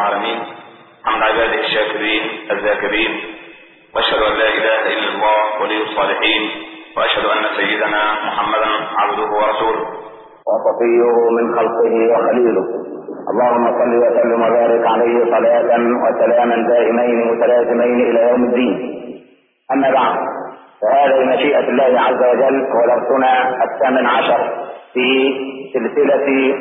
العالمين حمد عباده الشاكرين الذاكرين واشهد ان لا اله الا الله ولي الصالحين واشهد ان سيدنا محمدا عبده ورسوله وصفيه من خلقه وخليله اللهم صل وسلم وبارك عليه صلاة وسلاما دائمين متلازمين الى يوم الدين اما بعد فهذا بمشيئة الله عز وجل هو درسنا الثامن عشر في سلسلة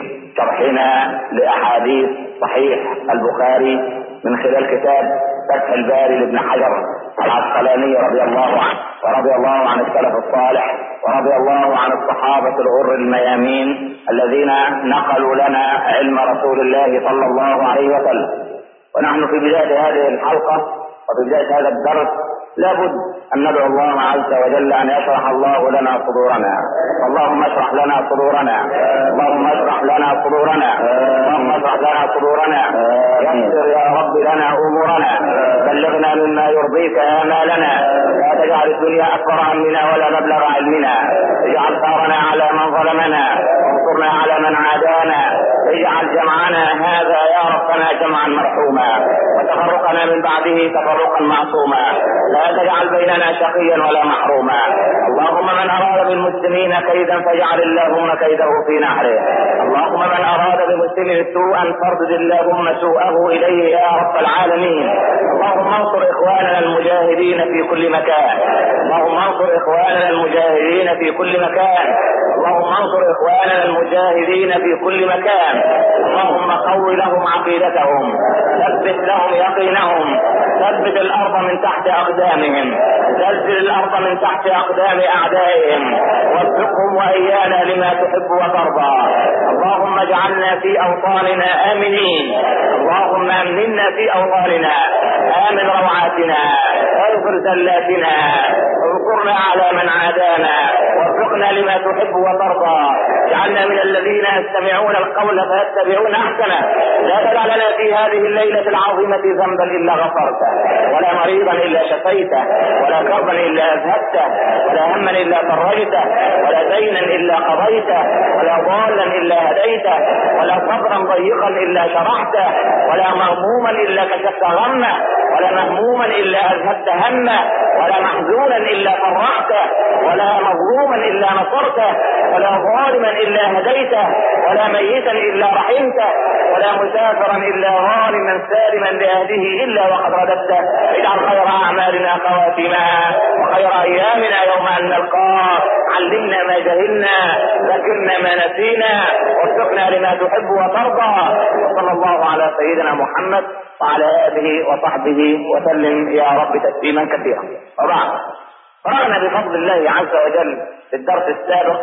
شرحنا لأحاديث صحيح البخاري من خلال كتاب فتح الباري لابن حجر العسقلاني رضي الله عنه ورضي الله عن السلف الصالح ورضي الله عن الصحابة الغر الميامين الذين نقلوا لنا علم رسول الله صلى الله عليه وسلم ونحن في بداية هذه الحلقة وفي بداية هذا الدرس لابد أن ندعو الله عز وجل أن يشرح الله لنا صدورنا اللهم اشرح لنا صدورنا اللهم اشرح لنا صدورنا اللهم اشرح لنا صدورنا يسر يا رب لنا أمورنا بلغنا مما يرضيك آمالنا لا تجعل الدنيا أكبر همنا ولا مبلغ علمنا اجعل ثارنا على من ظلمنا وانصرنا على من عادانا اجعل جمعنا هذا يا ربنا جمعا مرحوما وتفرقنا من بعده تفرقا معصوما لا تجعل بيننا شقيا ولا محروما اللهم من اراد بالمسلمين كيدا فاجعل اللهم كيده في نحره اللهم من اراد بمسلم سوءا فاردد اللهم سوءه اليه يا رب العالمين اللهم انصر اخواننا المجاهدين في كل مكان اللهم انصر اخواننا المجاهدين في كل مكان اللهم انصر اخواننا المجاهدين في كل مكان اللهم قو لهم عقيدتهم ثبت لهم يقينهم ثبت الارض من تحت اقدامهم زلزل الارض من تحت اقدام اعدائهم وفقهم وايانا لما تحب وترضى اللهم اجعلنا في اوطاننا امنين اللهم امننا في اوطاننا امن روعاتنا اغفر زلاتنا انصرنا على من عادانا وفقنا لما تحب وترضى اجعلنا من الذين يستمعون القول فيتبعون احسنه لا تدع لنا في هذه الليله العظيمه ذنبا الا غفرته ولا مريضا الا شفيته ولا كربا الا اذهبته ولا هما الا فرجته ولا دينا الا قضيته ولا ضالا الا هديته ولا صدرا ضيقا الا شرحته ولا مغموما الا كشفت غمه ولا مهموما الا اذهبت همه ولا محزونا الا فرحته ولا مظلوما الا نصرته ولا ظالما الا هديته ولا ميتا الا رحمته ولا مسافرا الا ظالما سالما لاهله الا وقد رددته اجعل خير اعمالنا خواتمها وخير ايامنا يوم ان نلقاه علمنا ما جهلنا ذكرنا ما نسينا وفقنا لما تحب وترضى وصلى الله على سيدنا محمد وعلى اله وصحبه وسلم يا رب تسليما كثيرا وبعد قرأنا بفضل الله عز وجل في الدرس السابق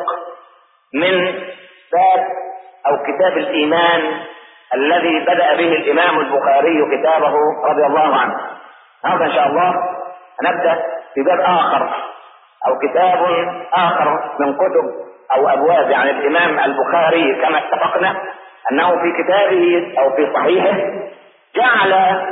من باب او كتاب الايمان الذي بدأ به الامام البخاري كتابه رضي الله عنه النهارده ان شاء الله هنبدأ في باب اخر او كتاب اخر من كتب او ابواب يعني الامام البخاري كما اتفقنا انه في كتابه او في صحيحه جعل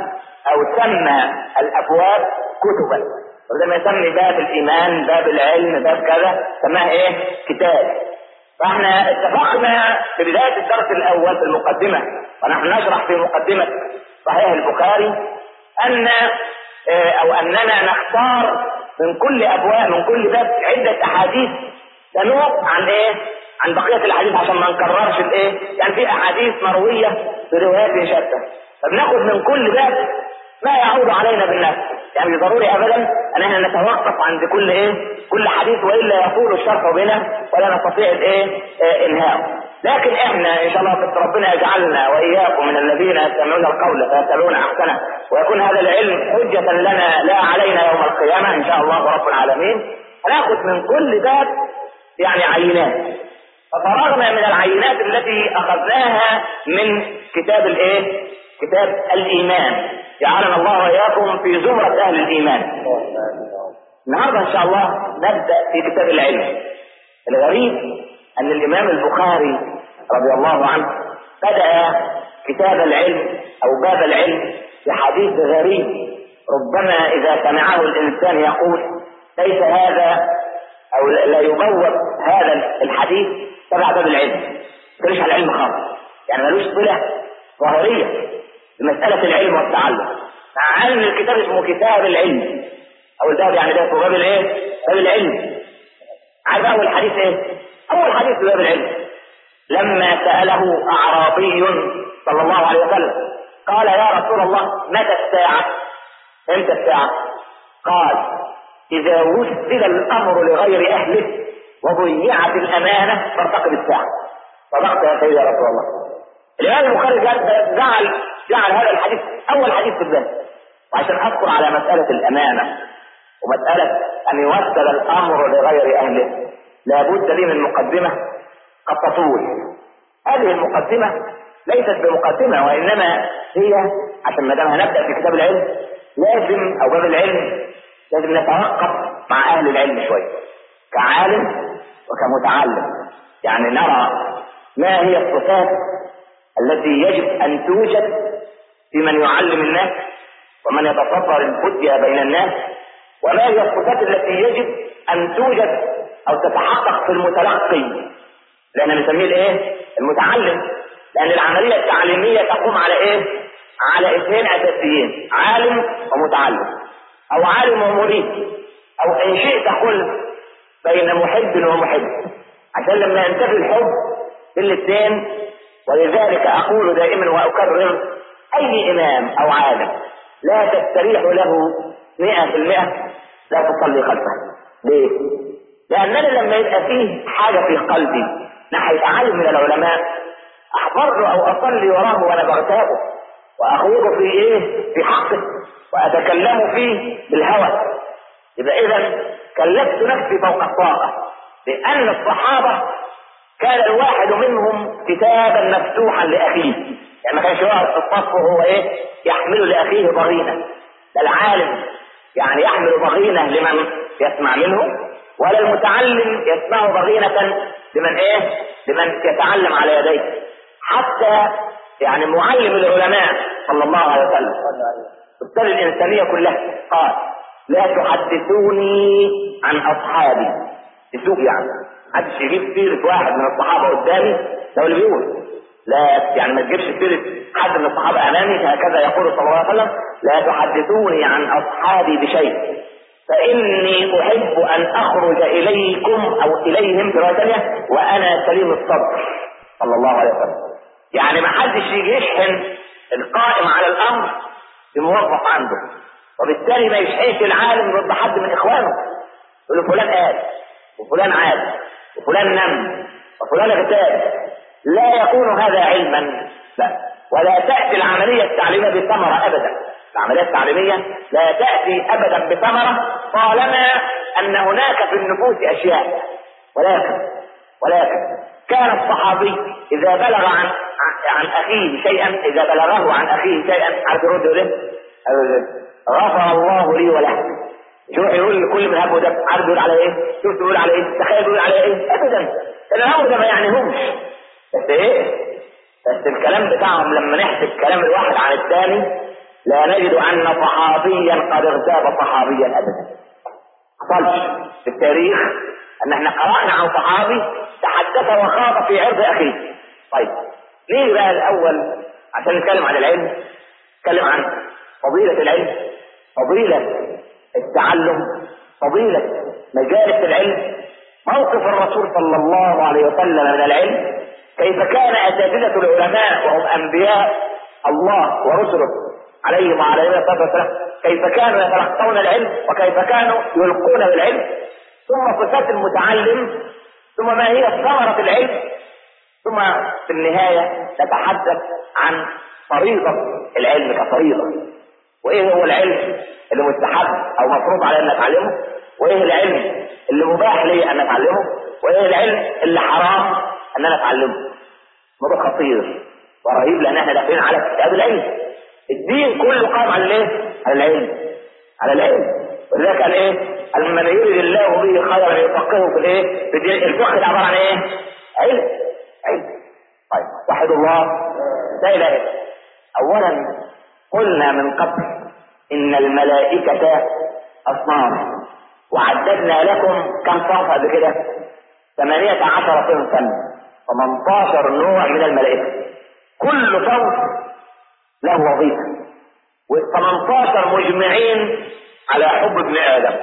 او سمى الابواب كتبا ولما يسمي باب الايمان باب العلم باب كذا سماه ايه كتاب فاحنا اتفقنا في بداية الدرس الاول في المقدمة ونحن نشرح في مقدمة صحيح البخاري ان اه او اننا نختار من كل ابواب من كل باب عدة احاديث تنوب عن ايه عن بقية الاحاديث عشان ما نكررش الايه يعني في احاديث مروية بروايات شتى فبناخد من كل باب ما يعود علينا بالنفس يعني مش ضروري ابدا ان احنا نتوقف عند كل ايه كل حديث والا يطول الشرح بنا ولا نستطيع الايه اه انهاء لكن احنا ان شاء الله ربنا يجعلنا واياكم من الذين يستمعون القول فيتبعون احسنه ويكون هذا العلم حجة لنا لا علينا يوم القيامة ان شاء الله رب العالمين هناخد من كل باب يعني عينات ففرغنا من العينات التي اخذناها من كتاب الايه كتاب الايمان جعلنا الله واياكم في زمرة اهل الايمان النهارده ان شاء الله نبدا في كتاب العلم الغريب ان الامام البخاري رضي الله عنه بدا كتاب العلم او باب العلم بحديث غريب ربما اذا سمعه الانسان يقول ليس هذا او لا يبوب هذا الحديث تبع باب العلم ملوش على العلم خالص يعني ملوش صله ظاهريه بمسألة العلم والتعلم مع ان الكتاب اسمه كتاب العلم او الباب يعني ده اسمه باب الايه باب العلم عارف اول حديث ايه اول حديث في باب العلم لما سأله اعرابي صلى الله عليه وسلم قال يا رسول الله متى الساعة امتى الساعة قال اذا وسد الامر لغير اهله وضيعت الامانة فارتقب الساعة صدقت يا سيدي يا رسول الله الامام البخاري جعل جعل هذا الحديث اول حديث في الباب وعشان اذكر على مسألة الامانة ومسألة ان يوسل الامر لغير اهله لابد لي من مقدمة قد تطول هذه المقدمة ليست بمقدمة وانما هي عشان ما دام هنبدأ في كتاب العلم لازم او باب العلم لازم نتوقف مع اهل العلم شوية كعالم وكمتعلم يعني نرى ما هي الصفات التي يجب ان توجد في من يعلم الناس ومن يتصدر الفتية بين الناس وما هي الصفات التي يجب ان توجد او تتحقق في المتلقي لان نسميه الايه المتعلم لان العملية التعليمية تقوم على ايه على اثنين اساسيين عالم ومتعلم او عالم ومريد او ان شئت قل بين محب ومحب عشان لما ينتفي الحب بالاثنين ولذلك اقول دائما واكرر اي امام او عالم لا تستريح له مئة في المئة لا تصلي خلفه ليه لانني لما يبقى فيه حاجة في قلبي ناحية عالم من العلماء احضر له او اصلي وراه وانا بغتابه واخوض في ايه في حقه واتكلم فيه بالهوى يبقى اذا كلفت نفسي فوق الطاقة لان الصحابة كان الواحد منهم كتابا مفتوحا لاخيه يعني ما كانش واقف في الصف وهو ايه يحمل لاخيه ضغينه ده العالم يعني يحمل ضغينه لمن يسمع منه ولا المتعلم يسمع ضغينه لمن ايه لمن يتعلم على يديه حتى يعني معلم العلماء صلى الله عليه وسلم استاذ الانسانيه كلها قال لا تحدثوني عن اصحابي تسوق يعني محدش يجيب سيرة واحد من الصحابة قدامي ده اللي بيقول لا يعني ما تجيبش سيرة حد من الصحابة أمامي هكذا يقول صلى الله عليه وسلم لا تحدثوني عن أصحابي بشيء فإني أحب أن أخرج إليكم أو إليهم في رواية ثانية وأنا سليم الصدر صلى الله عليه وسلم يعني ما حدش يجي يشحن القائم على الأمر بموظف عنده وبالتالي ما يشحنش العالم ضد حد من إخوانه يقول له فلان قال وفلان عاد وفلان نم وفلان اغتاب لا يكون هذا علما لا ولا تأتي العملية التعليمية بثمرة أبدا العملية التعليمية لا تأتي أبدا بثمرة طالما أن هناك في النفوس أشياء ولكن ولكن كان الصحابي إذا بلغ عن عن أخيه شيئا إذا بلغه عن أخيه شيئا عارف يرد له غفر الله لي وله شو يقول لكل من هب ده عارف يقول على ايه شوف تقول على ايه تخيل يقول على ايه ابدا الامر ده ما يعنيهمش بس ايه بس الكلام بتاعهم لما نحسب كلام الواحد عن الثاني لا نجد ان صحابيا قد اغتاب صحابيا ابدا حصلش في التاريخ ان احنا قرانا عن صحابي تحدث وخاض في عرض اخيه طيب نيجي بقى الاول عشان نتكلم عن العلم نتكلم عن فضيلة العلم فضيلة التعلم فضيلة مجالس العلم موقف الرسول صلى الله عليه وسلم من العلم كيف كان أساتذة العلماء وهم أنبياء الله ورسله عليهم وعلى الصلاة والسلام كيف كانوا يتلقون العلم وكيف كانوا يلقون بالعلم ثم صفات المتعلم ثم ما هي ثمرة العلم ثم في النهاية نتحدث عن فريضة العلم كفريضة وايه هو العلم اللي مستحب او مفروض علي ان اتعلمه وايه العلم اللي مباح لي ان اتعلمه وايه العلم اللي حرام ان انا اتعلمه موضوع خطير ورهيب لان احنا داخلين على كتاب العلم الدين كله قائم على الايه على العلم على العلم ولذلك قال ايه من يريد الله به خيرا يفقهه في الايه في الدين الفقه ده عباره عن ايه علم علم طيب وحد الله لا اله الا اولا قلنا من قبل ان الملائكة اصناف وعددنا لكم كم صنف قبل كده ثمانية عشر صنفا 18 نوع من الملائكة كل صنف له وظيفة وال18 مجمعين على حب ابن آدم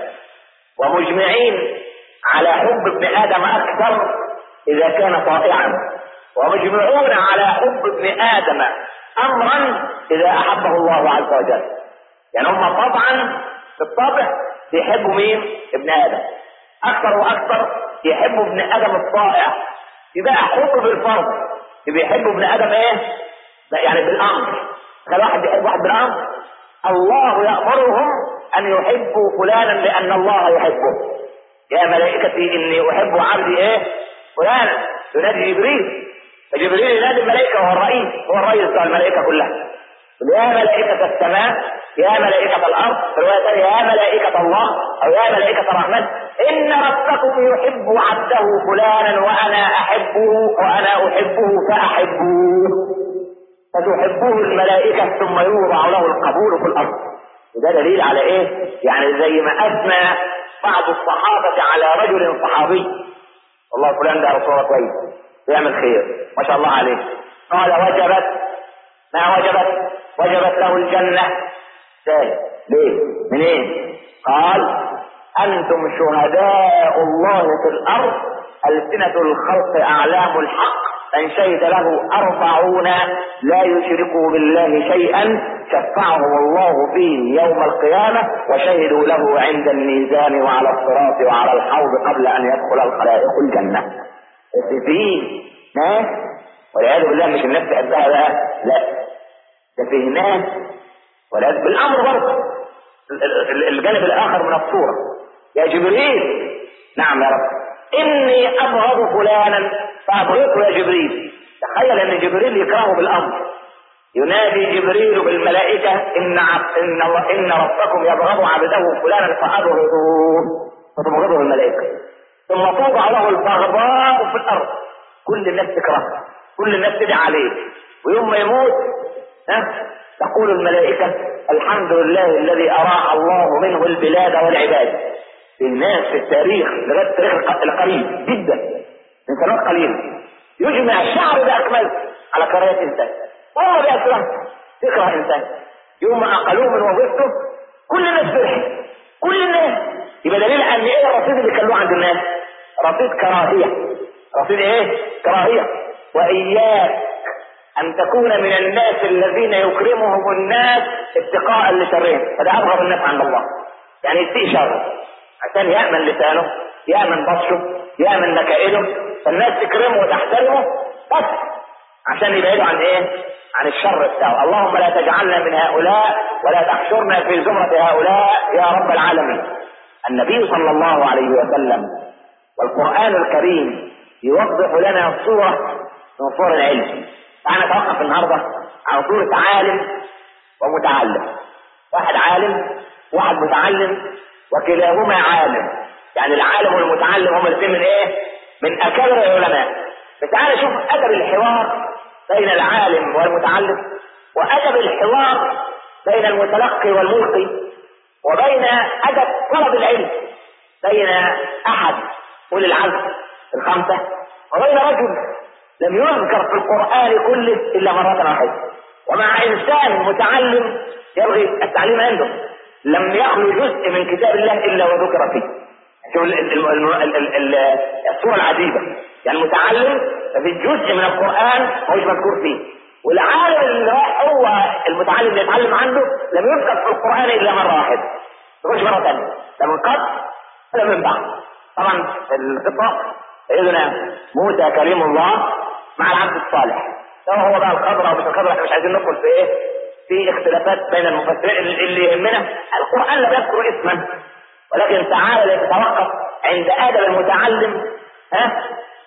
ومجمعين على حب ابن آدم أكثر إذا كان طائعا ومجمعون على حب ابن آدم أمرا إذا أحبه الله عز وجل يعني هم طبعا في الطبع بيحبوا مين؟ ابن آدم أكثر وأكثر يحبوا ابن آدم الطائع يبقى حب بالفرض بيحبوا ابن آدم إيه؟ لا يعني بالأمر كان واحد بيحب واحد بالأمر الله يأمرهم أن يحبوا فلانا لأن الله يحبه يا ملائكتي إني أحب عبدي إيه؟ فلانا ينادي جبريل فجبريل ينادي الملائكة وهو الرئيس هو الرئيس بتاع الملائكة كلها يا ملائكة السماء يا ملائكة الأرض في رواية ثانية يا ملائكة الله أو يا ملائكة الرحمن إن ربكم يحب عبده فلانا وأنا أحبه وأنا أحبه فأحبوه فتحبه الملائكة ثم يوضع له القبول في الأرض وده دليل على إيه؟ يعني زي ما أثنى بعض الصحابة على رجل صحابي والله فلان ده رسول كويس بيعمل خير ما شاء الله عليه قال وجبت ما وجبت وجبت له الجنة ازاي ليه منين قال أنتم شهداء الله في الأرض ألسنة الخلق أعلام الحق من شهد له أربعون لا يشركوا بالله شيئا شفعهم الله فيه يوم القيامة وشهدوا له عند الميزان وعلى الصراط وعلى الحوض قبل أن يدخل الخلائق الجنة في ناس والعياذ بالله مش الناس تحبها بقى لا ده فيه ناس والعياذ بالامر برضه الجانب الاخر من الصوره يا جبريل نعم يا رب اني ابغض فلانا فابغضه يا جبريل تخيل ان جبريل يكرهه بالامر ينادي جبريل بالملائكة إن عب... إن الله إن ربكم يبغض عبده فلانا فأبغضوه فتبغضه الملائكة ثم توضع له البغضاء في الأرض كل الناس تكرهه كل الناس تدعي عليه ويوم ما يموت ها تقول الملائكة الحمد لله الذي أراح الله منه البلاد والعباد الناس في التاريخ لغاية التاريخ القريب جدا من سنوات قليلة يجمع الشعب بأكمله على كراهية إنسان وهو بأسلام تكره إنسان يوم ما أقلوه من وظيفته كل الناس فرحت كل الناس يبقى دليل أن إيه الرصيد اللي كلوه عند الناس رصيد كراهية رصيد إيه كراهية وإياك أن تكون من الناس الذين يكرمهم الناس اتقاء لشرهم فده أبغض الناس عند الله يعني يسيء شر عشان يأمن لسانه يأمن بطشه يأمن نكائده فالناس تكرمه وتحترمه بس عشان يبعدوا عن ايه عن الشر بتاعه اللهم لا تجعلنا من هؤلاء ولا تحشرنا في زمرة هؤلاء يا رب العالمين النبي صلى الله عليه وسلم والقرآن الكريم يوضح لنا صورة من صور العلم تعالى نتوقف النهارده عن صورة عالم ومتعلم واحد عالم واحد متعلم وكلاهما عالم يعني العالم والمتعلم هما الاثنين من ايه؟ من اكابر العلماء فتعالى شوف ادب الحوار بين العالم والمتعلم وادب الحوار بين المتلقي والملقي وبين ادب طلب العلم بين احد اولي العزم الخمسه وبين رجل لم يذكر في القران كله الا مره واحده ومع انسان متعلم يبغي التعليم عنده لم يخلو جزء من كتاب الله الا وذكر فيه شوف الصورة العجيبة يعني المتعلم في جزء من القرآن هو مش مذكور فيه والعالم اللي هو المتعلم اللي يتعلم عنده لم يذكر في القرآن إلا مرة واحدة مش مرة ثانية لا من قبل ولا من بعد طبعا القصة سيدنا موسى كريم الله مع العبد الصالح سواء هو بقى الخضر او مش الخضر احنا مش عايزين ندخل في ايه في اختلافات بين المفسرين اللي يهمنا القرآن لا يذكر اسما ولكن تعالى لتتوقف عند ادب المتعلم ها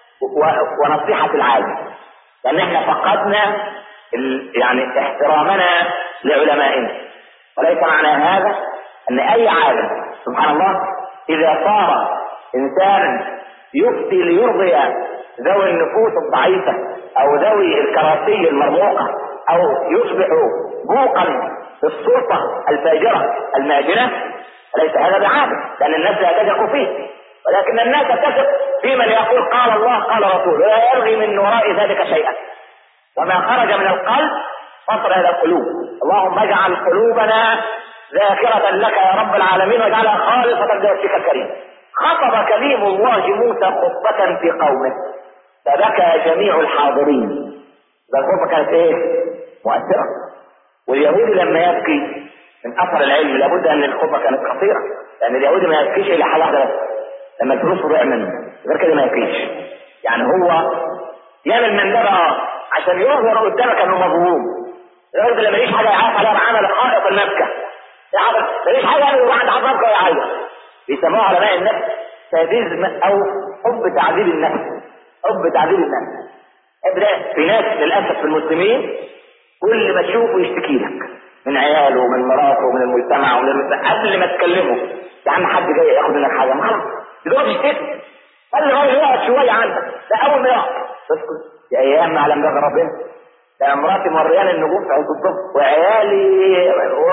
ونصيحة العالم لان احنا فقدنا يعني احترامنا لعلمائنا وليس معنى هذا ان اي عالم سبحان الله اذا صار انسانا يفتي ليرضي ذوي النفوس الضعيفة او ذوي الكراسي المرموقة او يصبح بوقا في السلطة الفاجرة الماجنة ليس هذا بعادة لأن الناس لا تثق فيه ولكن الناس تثق في من يقول قال الله قال رسول ولا يرغي من وراء ذلك شيئا وما خرج من القلب فصل إلى القلوب اللهم اجعل قلوبنا ذاكرة لك يا رب العالمين واجعلها خالصة لوجهك الكريم خطب كليم الله موسى خطبة في قومه فبكى جميع الحاضرين ده الخطبة كانت ايه؟ مؤثرة واليهودي لما يبكي من اثر العلم لابد ان الخطبة كانت خطيرة لان اليهودي ما يبكيش الا حاجة واحدة بس لما الفلوس تضيع منه غير كده ما يبكيش يعني هو يعمل من ده بقى عشان يظهر قدامك انه مظلوم الراجل اللي ماليش حاجه يعرف عليها بعمل خائط المبكى يعرف ماليش حاجه يعني واحد عارف مبكى ويعيط بيسموه علماء النفس ساديزم او حب تعذيب النفس حب تعذيب النفس ابدا في ناس للاسف في المسلمين كل ما تشوفه يشتكي لك من عياله ومن مراته ومن المجتمع ومن المجتمع قبل ما تكلمه يا عم حد جاي ياخد منك حاجه ما خلاص دلوقتي تشتكي خلي الراجل يقعد شويه عندك ده اول ما يقعد اسكت يا ايام ما علم باب ربنا ده مراتي مريان النجوم في عز الظهر وعيالي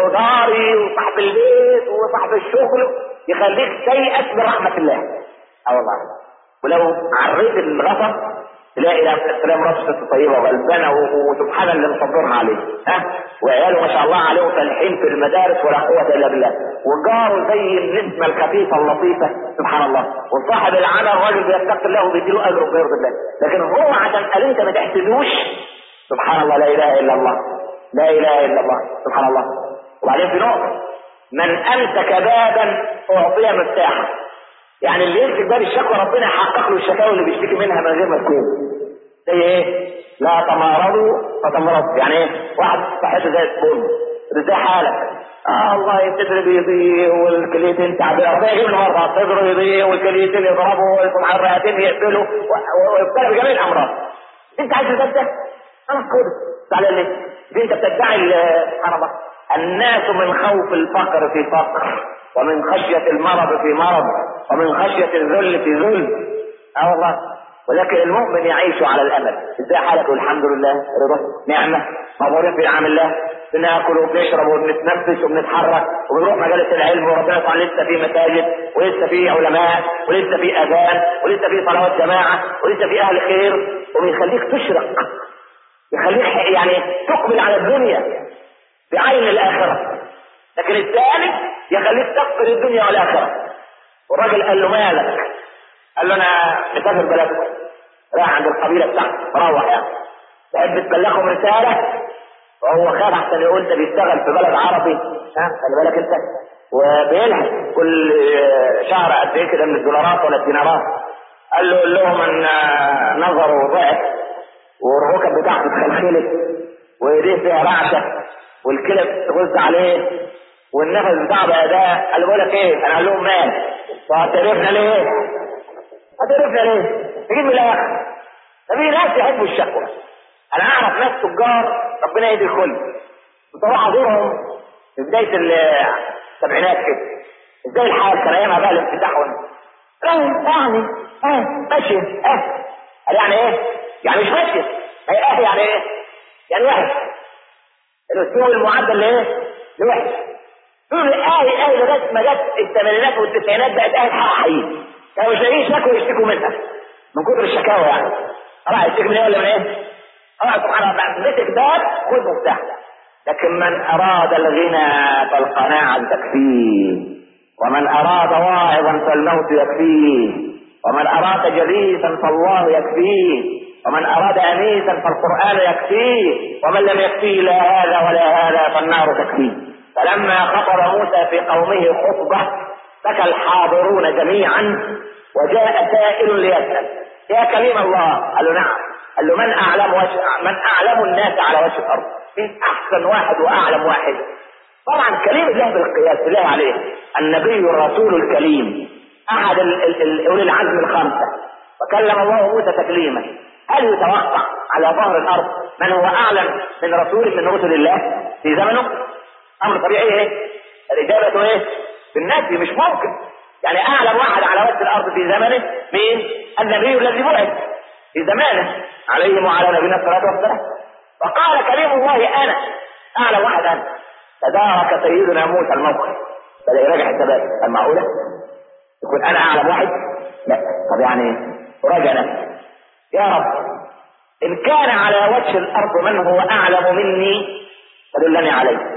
وداري وصاحب البيت وصاحب الشغل يخليك تيأس من رحمة الله اه والله ولو عريت الغفر تلاقي لا تلاقي مراته ست طيبه وغلبانه وسبحان اللي مصبرها عليه ها وعياله ما شاء الله عليهم فالحين في المدارس ولا قوه الا بالله وجاره زي النسمه الخفيفه اللطيفه سبحان الله وصاحب العمل راجل بيتقي الله وبيديله اجر وبيرضي الله لكن هو عشان قال انت ما تحسدوش سبحان الله لا اله الا الله لا اله الا الله سبحان الله وبعدين في نقطه من امسك بابا اعطي مفتاحا يعني اللي يمسك باب الشكوى ربنا يحقق له الشكاوى اللي بيشتكي منها من غير ما تكون زي ايه؟ لا تمارضوا فتمرضوا يعني ايه؟ واحد صحته زي الفل ازاي حالك؟ اه والله الصدر بيضيق والكليتين تعبانه ربنا يجيب النهارده الصدر يضيق والكليتين يضربوا والسمعة الرئتين يقفلوا ويبتلى بجميع الامراض انت عايز تصدق؟ انا كده تعالى ليه؟ دي انت بتدعي سبحان الله الناس من خوف الفقر في فقر ومن خشية المرض في مرض ومن خشية الذل في ذل اه والله ولكن المؤمن يعيش على الامل ازاي حالك والحمد لله رضا نعمة مبارين في نعم الله بناكل وبنشرب وبنتنفس وبنتحرك وبنروح مجالس العلم وربنا طبعا لسه في مساجد ولسه في علماء ولسه في اذان ولسه في صلوات جماعه ولسه في اهل خير وبيخليك تشرق يخليك يعني تقبل على الدنيا بعين الاخره لكن الثالث يخليك تفقد الدنيا والاخره والراجل قال له مالك قال له انا مسافر بلدكم رايح عند القبيله بتاعتي مروح يعني تحب تبلغهم رساله وهو خاف احسن يقول ده بيشتغل في بلد عربي ها خلي بالك انت وبيلحق كل شهر قد ايه كده من الدولارات ولا الدينارات قال له قول لهم ان نظره ضعف والركب بتاعته اتخلخلت وايديه فيها رعشه والكلى تغز عليه والنفس بتاعه بقى ده قال بقول لك ايه انا قال لهم مال وهتعرفنا ليه؟ هتعرفنا ليه؟ تجيب من الاخر ففي ناس يحبوا الشكوى انا اعرف ناس تجار ربنا يهدي الكل بصراحه ازورهم في بدايه السبعينات كده ازاي الحال كان ايامها بقى الانفتاح يعني يعني اه ماشي اه قال يعني ايه؟ يعني مش ماشي اه يعني ايه؟ يعني وحش الاسلوب المعدل لايه؟ لوحش تقول اهي اهي لغايه ما جت الثمانينات والتسعينات بقت اهل حق حقيقي كانوا مش لاقيين شكوى يشتكوا منها من كتر الشكاوى يعني راح يشتكي من ايه ولا من ايه؟ الله سبحانه وتعالى مسك باب خد مفتاح لكن من اراد الغنى فالقناعه تكفيه ومن اراد واعظا فالموت يكفيه ومن اراد جليسا فالله يكفيه ومن اراد انيسا فالقران يكفيه ومن لم يكفيه لا هذا ولا هذا فالنار تكفيه فلما خطب موسى في قومه خطبه بكى الحاضرون جميعا وجاء سائل ليسال يا كريم الله قال له نعم قال له من اعلم وجه من اعلم الناس على وجه الارض مين احسن واحد واعلم واحد طبعا كريم الله بالقياس الله عليه النبي الرسول الكريم احد اولي العزم الخمسه وكلم الله موسى تكليما هل يتوقع على ظهر الارض من هو اعلم من رسول من رسل الله في زمنه امر طبيعي ايه الاجابه ايه بالنفي مش ممكن يعني اعلم واحد على وجه الارض في زمنه مين النبي الذي بعث في زمانه عليه وعلى نبينا الصلاه والسلام فقال كريم الله انا اعلم واحد انا تدارك سيدنا موسى الموقف بدا يراجع الثبات المعقوله يكون انا اعلم واحد لا طب يعني راجع نفسي يا رب ان كان على وجه الارض من هو اعلم مني فدلني عليه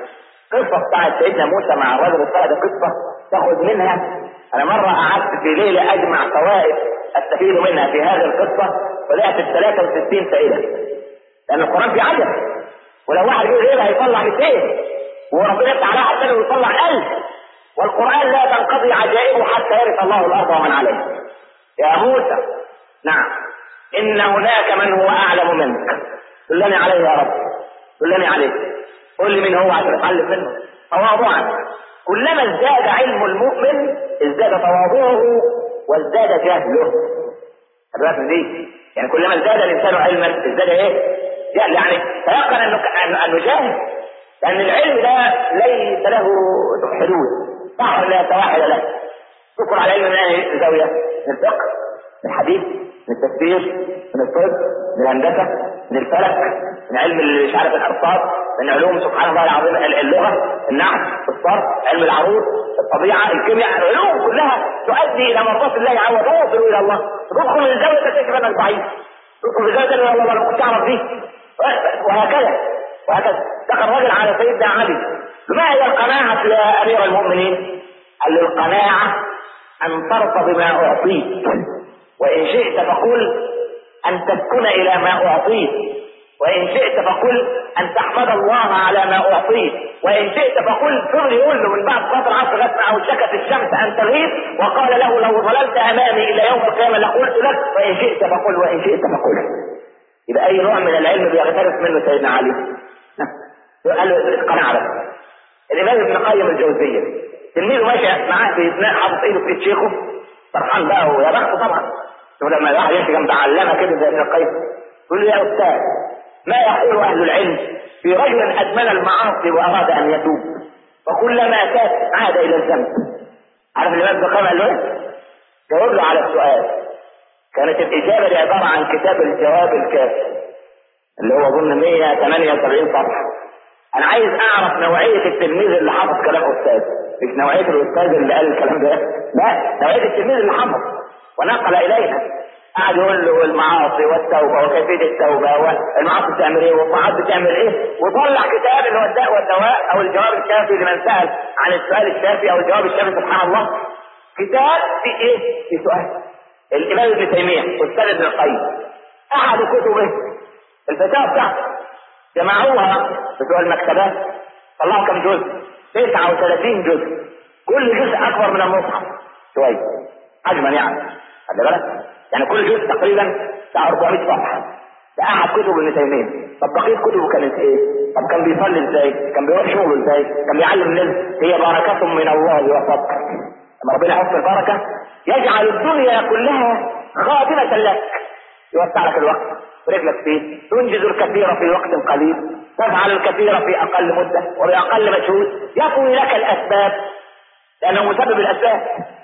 قصة بتاعت سيدنا موسى مع الرجل الصالح دي قصة تاخد منها انا مرة قعدت في ليلة اجمع فوائد استفيد منها في هذه القصة طلعت ب 63 فائدة لان القرآن فيه عجب ولو واحد يقول غيرها هيطلع 200 وربنا يفتح عليها حتى لو يطلع 1000 والقرآن لا تنقضي عجائبه حتى يرث الله الارض ومن عليها يا موسى نعم ان هناك من هو اعلم منك دلني عليه يا رب دلني عليه قل لي مين هو عشان اتعلم منه تواضعا كلما ازداد علم المؤمن ازداد تواضعه وازداد جهله الرأس دي يعني كلما ازداد الانسان علما ازداد ايه جهل يعني تيقن انه انه جاهل لان العلم ده ليس له حدود بحر لا سواحل له تدخل على علم من اي زاويه من الفقه من الحديث من التفسير من الطب من الهندسه من الفلك من علم اللي مش عارف الارصاد من علوم سبحان الله العظيم اللغه النحو الصرف علم العروض الطبيعه الكيمياء العلوم كلها تؤدي الى مرضات الله عز وجل وتوصل الى الله تدخل من الزاويه تكتشف انك ضعيف تدخل من الزاويه الى الله انا كنت اعرف دي وهكذا وهكذا دخل رجل على سيدنا علي ما هي القناعه يا امير المؤمنين؟ قال له القناعه ان ترضى بما اعطيت وإن شئت فقل أن تسكن إلى ما أعطيت وإن شئت فقل أن تحمد الله على ما أعطيت وإن شئت فقل ثم يقول له من بعد صلاة العصر غسنا أو شكت الشمس أن تغيب وقال له لو ظللت أمامي إلى يوم القيامة لقلت لك وإن شئت فقل وإن شئت فقل يبقى أي نوع من العلم بيغترف منه سيدنا علي قال له القناعة بس الإمام ابن قيم الجوزية تلميذه ماشي معاه في اثناء حاطط ايده في شيخه فرحان بقى ويا بخته طبعا لما الواحد يمشي جنب علامه كده زي ابن القيم يقول له يا استاذ ما يقول اهل العلم في رجل ادمن المعاصي واراد ان يتوب وكلما تاب عاد الى الذنب عارف الامام ابن القيم قال له ايه؟ جاوب له على السؤال كانت الاجابه دي عباره عن كتاب الجواب الكافي اللي هو اظن 178 صفحه انا عايز اعرف نوعيه التلميذ اللي حافظ كلام استاذ مش نوعيه الاستاذ اللي قال الكلام ده لا نوعيه التلميذ اللي حفظ ونقل الينا قعد يقول له المعاصي والتوبه وكيفيه التوبه والمعاصي بتعمل ايه والطاعات بتعمل ايه وطلع كتاب اللي هو الداء والدواء او الجواب الشافي لمن سال عن السؤال الشافي او الجواب الشافي سبحان الله كتاب في ايه؟ في سؤال الامام ابن تيميه استاذ ابن القيم احد كتبه الفتاوى بتاعته جمعوها بتوع المكتبات طلعوا كم جزء 39 جزء كل جزء اكبر من المصحف شويه حجما يعني خلي بالك يعني كل جزء تقريبا بتاع 400 صفحه ده احد كتب ابن تيميه طب بقيه كتبه كانت ايه؟ طب كان بيصلي ازاي؟ كان بيروح شغله ازاي؟ كان بيعلم الناس هي بركه من الله وفضل لما ربنا يحط البركه يجعل الدنيا كلها خادمه لك يوسع لك الوقت ورجلك فيه تنجز الكثير في وقت قليل تفعل الكثير في اقل مده وباقل مجهود يطوي لك الاسباب لانه مسبب الاسباب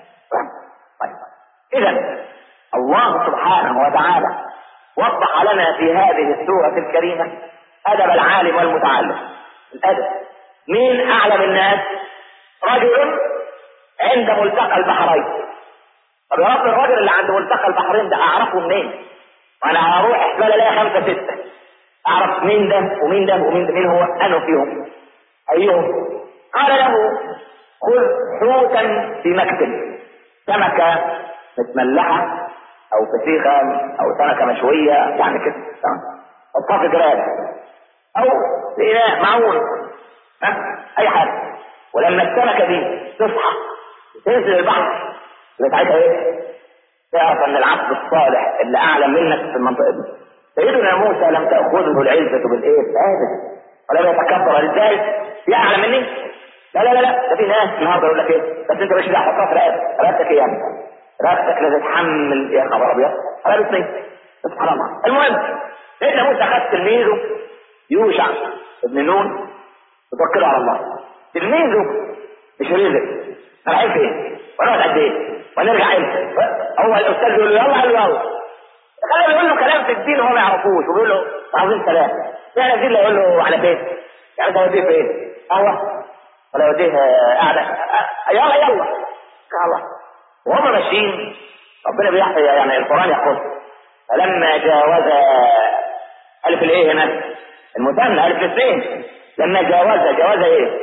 طيب اذا الله سبحانه وتعالى وضح لنا في هذه السوره الكريمه ادب العالم والمتعلم الادب مين اعلم الناس رجل عند ملتقى البحرين طب يا رب الراجل اللي عند ملتقى البحرين ده اعرفه منين وانا هروح احتمال الاقي خمسه سته اعرف مين ده ومين ده ومين ده مين هو انا فيهم ايهم قال له خذ حوتا في مكتب سمكه متملحه او فسيخه او سمكه مشويه يعني كده حطها في جراد او في اناء معون ها اي حاجه ولما السمكه دي تصحى تنزل البحر يبقى ساعتها ايه؟ تعرف ان العبد الصالح اللي اعلم منك في المنطقه دي سيدنا موسى لم تاخذه العزه بالايه؟ ابدا ولم يتكبر ازاي؟ في اعلى مني؟ لا لا لا لا ده في ناس النهارده يقول لك ايه؟ بس انت مش حطها في رقبتك رقبتك ايه يعني؟ رقبتك لا تتحمل يا خبر ابيض رقبتني سبحان الله المهم سيدنا موسى خد تلميذه يوشع ابن نون وتوكله على الله تلميذه مش رزق رايحين فين؟ ونقعد قد ايه؟ ونرجع امتى؟ هو الاستاذ يقول له يلا قال له يلا خليه بيقول له كلام في الدين وهو ما يعرفوش وبيقول له عاوزين سلام يعني الدين يقول له على فين؟ يعني ده يوديه فين؟ قهوه ولا يوديه قاعده يلا يلا الله وهم ماشيين ربنا بيحكي يعني القران يقول فلما جاوز الف الايه هنا المثنى الف الاثنين لما جاوز جاوز ايه؟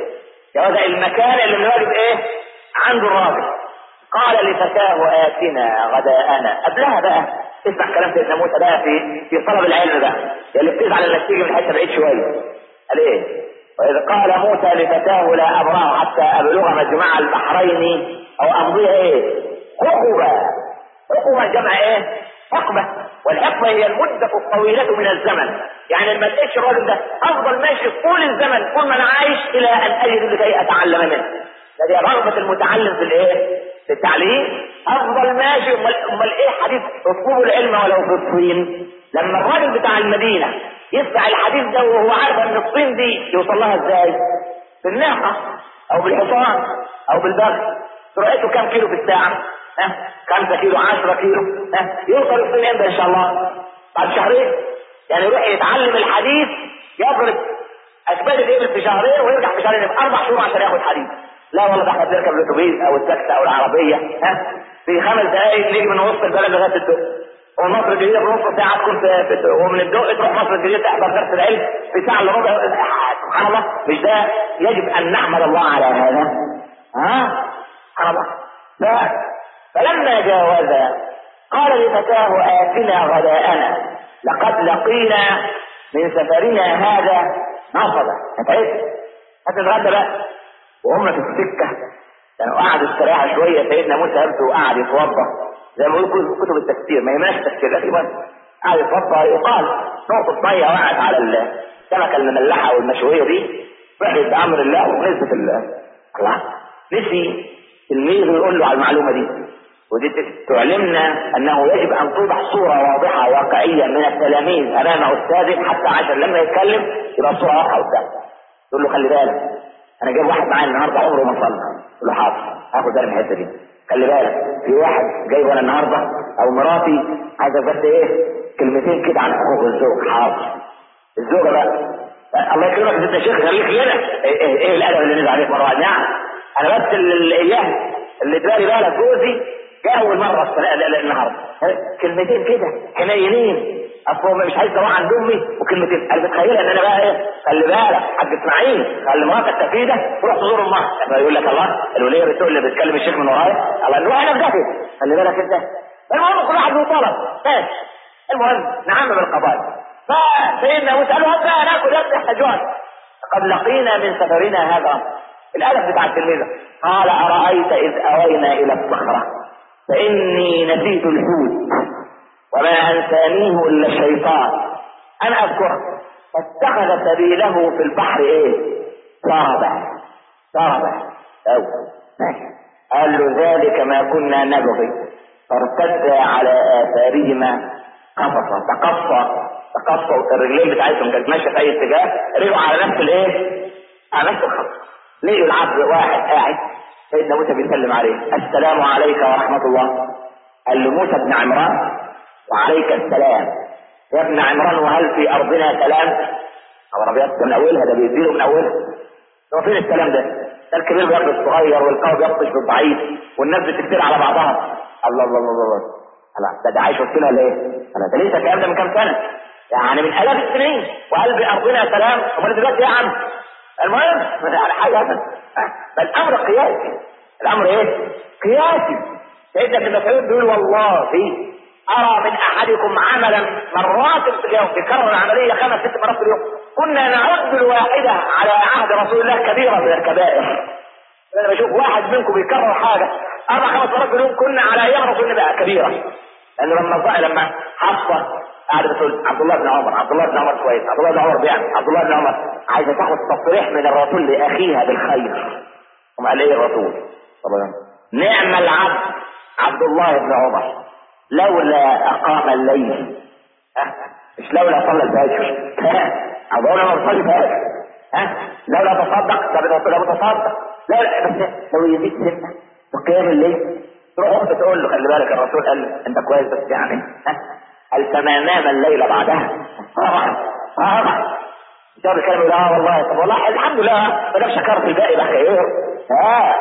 جواز المكان اللي من الواجب ايه عنده الراجل قال لفتاه آتنا غداءنا قبلها بقى اسمع كلام سيدنا موسى بقى في في طلب العلم بقى يا اللي بتزعل انك تيجي من حته بعيد شويه قال ايه؟ وإذ قال موسى لفتاه لا أبرح حتى أبلغ مجمع البحرين أو أمضي إيه؟ حقبة حقبة جمع إيه؟ حقبة والحقبة هي المدة الطويلة من الزمن يعني لما لقيتش الراجل ده أفضل ماشي طول الزمن طول ما أنا عايش إلى أن أجد لكي أتعلم منه هذه رغبة المتعلم في الإيه؟ في التعليم أفضل ماشي أمال أمال إيه حديث اطلبوا العلم ولو في الصين لما الراجل بتاع المدينة يسمع الحديث ده وهو عارف ان الصين دي يوصل لها ازاي بالناقة او بالحصان او بالبغل سرعته كام كيلو في الساعة ها خمسة كيلو عشرة كيلو ها يوصل الصين امتى ان شاء الله بعد شهرين يعني يروح يتعلم الحديث يضرب اكباد الابل في شهرين ويرجع في شهرين اربع شهور عشان ياخد حديث لا والله ده احنا بنركب الاتوبيس او التاكسي او العربيه ها في خمس دقائق نيجي من وسط البلد لغايه الدق ومصر الجديدة في نص ساعة تكون في, في ومن الدق تروح مصر الجديدة تحضر درس العلم في ساعة الا ربع سبحان الله مش ده يجب أن نحمد الله على هذا ها سبحان الله ف... فلما جاوز قال لفتاه آتنا غداءنا لقد لقينا من سفرنا هذا نصبا انت ايه هتتغدى بقى وهم في السكة كانوا قعدوا استراحة شوية سيدنا موسى يبدو وقعد يتوضا زي ما بيقولوا كتب التفسير ما يهمناش التفسير لكن بس قاعد يتوضا يقال نقطة مية وقعت على السمكة المملحة والمشوية دي رحلت بأمر الله ونزلت الله نسي تلميذه يقول له على المعلومة دي ودي تعلمنا انه يجب ان توضح صورة واضحة واقعية من التلاميذ امام استاذه حتى عشان لما يتكلم يبقى الصورة واضحة قدامه تقول له خلي بالك انا جايب واحد معايا النهارده عمره ما صلى تقول له حاضر هاخد بالي من الحته دي خلي بالك في واحد جاي وانا النهارده او مراتي عايزه بس ايه كلمتين كده عن حقوق الزوج حاضر الزوجه بقى الله يكرمك انت يا شيخ خليك هنا ايه, إيه, إيه الادب اللي نزل عليك مره واحده نعم انا بس الاياه اللي اداني بالك جوزي جه اول مره النهارده كلمتين كده حنينين اصل مش عايز اروح عند امي وكلمتين انا متخيله ان انا بقى ايه خلي بالك حاج اسماعيل خلي مراتك تفيده تروح تزور امها يقول لك الله الوليه بتقول اللي بتكلم الشيخ من ورايا الله نروح انا في خلي بالك انت المهم كل واحد له طلب ماشي المهم نعمم القضايا فسيدنا موسى قال له بقى ناكل يا ابني حجوان قد لقينا من سفرنا هذا الادب بتاع التلميذه قال ارايت اذ اوينا الى الصخره فاني نسيت الحوت وما انسانيه الا الشيطان انا اذكره فاتخذ سبيله في البحر ايه سربا سربا او ماشي قال له ذلك ما كنا نبغي فارتدا على اثارهما قصصا تقصى تقصوا الرجلين بتاعتهم كانت ماشيه في اي اتجاه رجعوا على نفس الايه؟ على نفس الخط لقوا العبد واحد قاعد سيدنا موسى بيسلم عليه السلام عليك ورحمه الله قال له موسى بن عمران وعليك السلام يا ابن عمران وهل في ارضنا سلام؟ او ابيض من اولها ده بيديله من اولها هو فين السلام ده؟ ده الكبير بياخد الصغير والقوي بيبطش بالضعيف والناس بتكتير على بعضها الله الله الله الله الله ده ده عايش وسطنا ولا ايه؟ انا ده لسه الكلام ده من كام سنه؟ يعني من الاف السنين وقال بارضنا سلام امال دلوقتي يا عم؟ المهم على حاجه ابدا فالامر قياسي الامر ايه؟ قياسي سيدنا ابن مسعود بيقول والله ارى من احدكم عملا مرات في اليوم بيكرر العمليه خمس ست مرات في اليوم كنا نعد الواحده على عهد رسول الله كبيره من الكبائر انا بشوف واحد منكم بيكرر حاجه اربع خمس مرات في اليوم كنا على ايام رسول الله بقى كبيره لان لما لما حفصه قاعد بتقول عبد الله بن عمر عبد الله بن عمر كويس عبد الله بن عمر بيعمل عبد الله بن عمر عايزه تاخد تصريح من الرسول لاخيها بالخير قام قال ايه الرسول طبعا نعم العبد عبد الله بن عمر لولا اقام الليل ها مش لولا صلى الفجر عبد الله بن عمر صلى الفجر ها لولا تصدق طب لو متصدق لا لا بس لو يزيد سنه وقيام الليل تروح اخت تقول له خلي بالك الرسول قال انت كويس بس يعني ها قال فما نام الليل بعدها طبعا طبعا جاب الكلام يقول اه والله طب والله الحمد لله ما دام شكرت الباقي بقى خير اه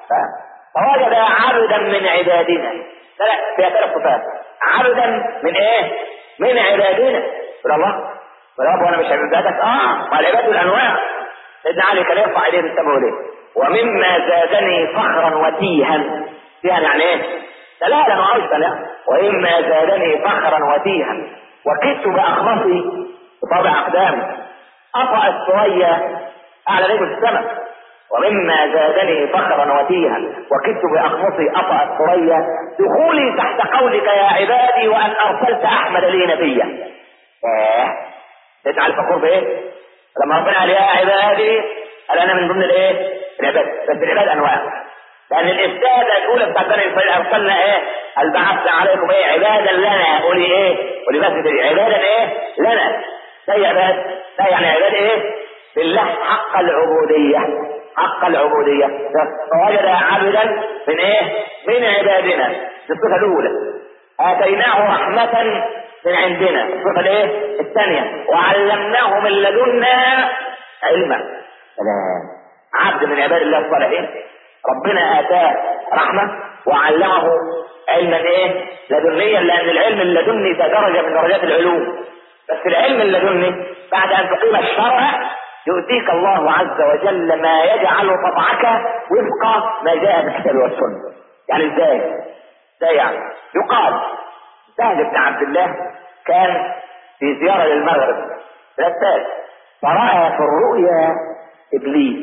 فوجد عبدا من عبادنا لا لا فيها ثلاث صفات عبدا من ايه؟ من عبادنا يقول الله يقول وانا مش عبادك اه ما العباد الانواع سيدنا علي كان يرفع ايديه للسماء وليه؟ ومما زادني فخرا وتيها تيها يعني ايه دلالا وعجبا يعني ومما زادني فخرا وتيها وكدت باخمصي بطبع اقدامي اطأ الثريا اعلى نجم السماء ومما زادني فخرا وتيها وكدت باخمصي اطأ الثريا دخولي تحت قولك يا عبادي وان ارسلت احمد لي نبيا ايه تجعل فخور بايه لما ربنا قال يا عبادي قال انا من ضمن الايه العباد بس العباد انواع لان الافساد الاولى بتاعت بني اسرائيل ارسلنا ايه قال بعثنا عليكم ايه عبادا لنا قولي ايه قولي بس عبادا ايه لنا زي عباد لا يعني عباد ايه بالله حق العبوديه حق العبودية فوجد عبدا من ايه من عبادنا الصفة الاولى اتيناه رحمة من عندنا الصفة الايه الثانية وعلمناه من لدنا علما سلام عبد من عباد الله الصالحين ربنا اتاه رحمة وعلمه علما ايه لدنيا لان العلم اللدني ده درجة من درجات العلوم بس العلم اللدني بعد ان تقيم الشرع يؤتيك الله عز وجل ما يجعل طبعك وفق ما جاء في الكتاب والسنه يعني ازاي ازاي يعني يقال سهل بن عبد الله كان في زيارة للمغرب ثلاثات فرأى في الرؤيا إبليس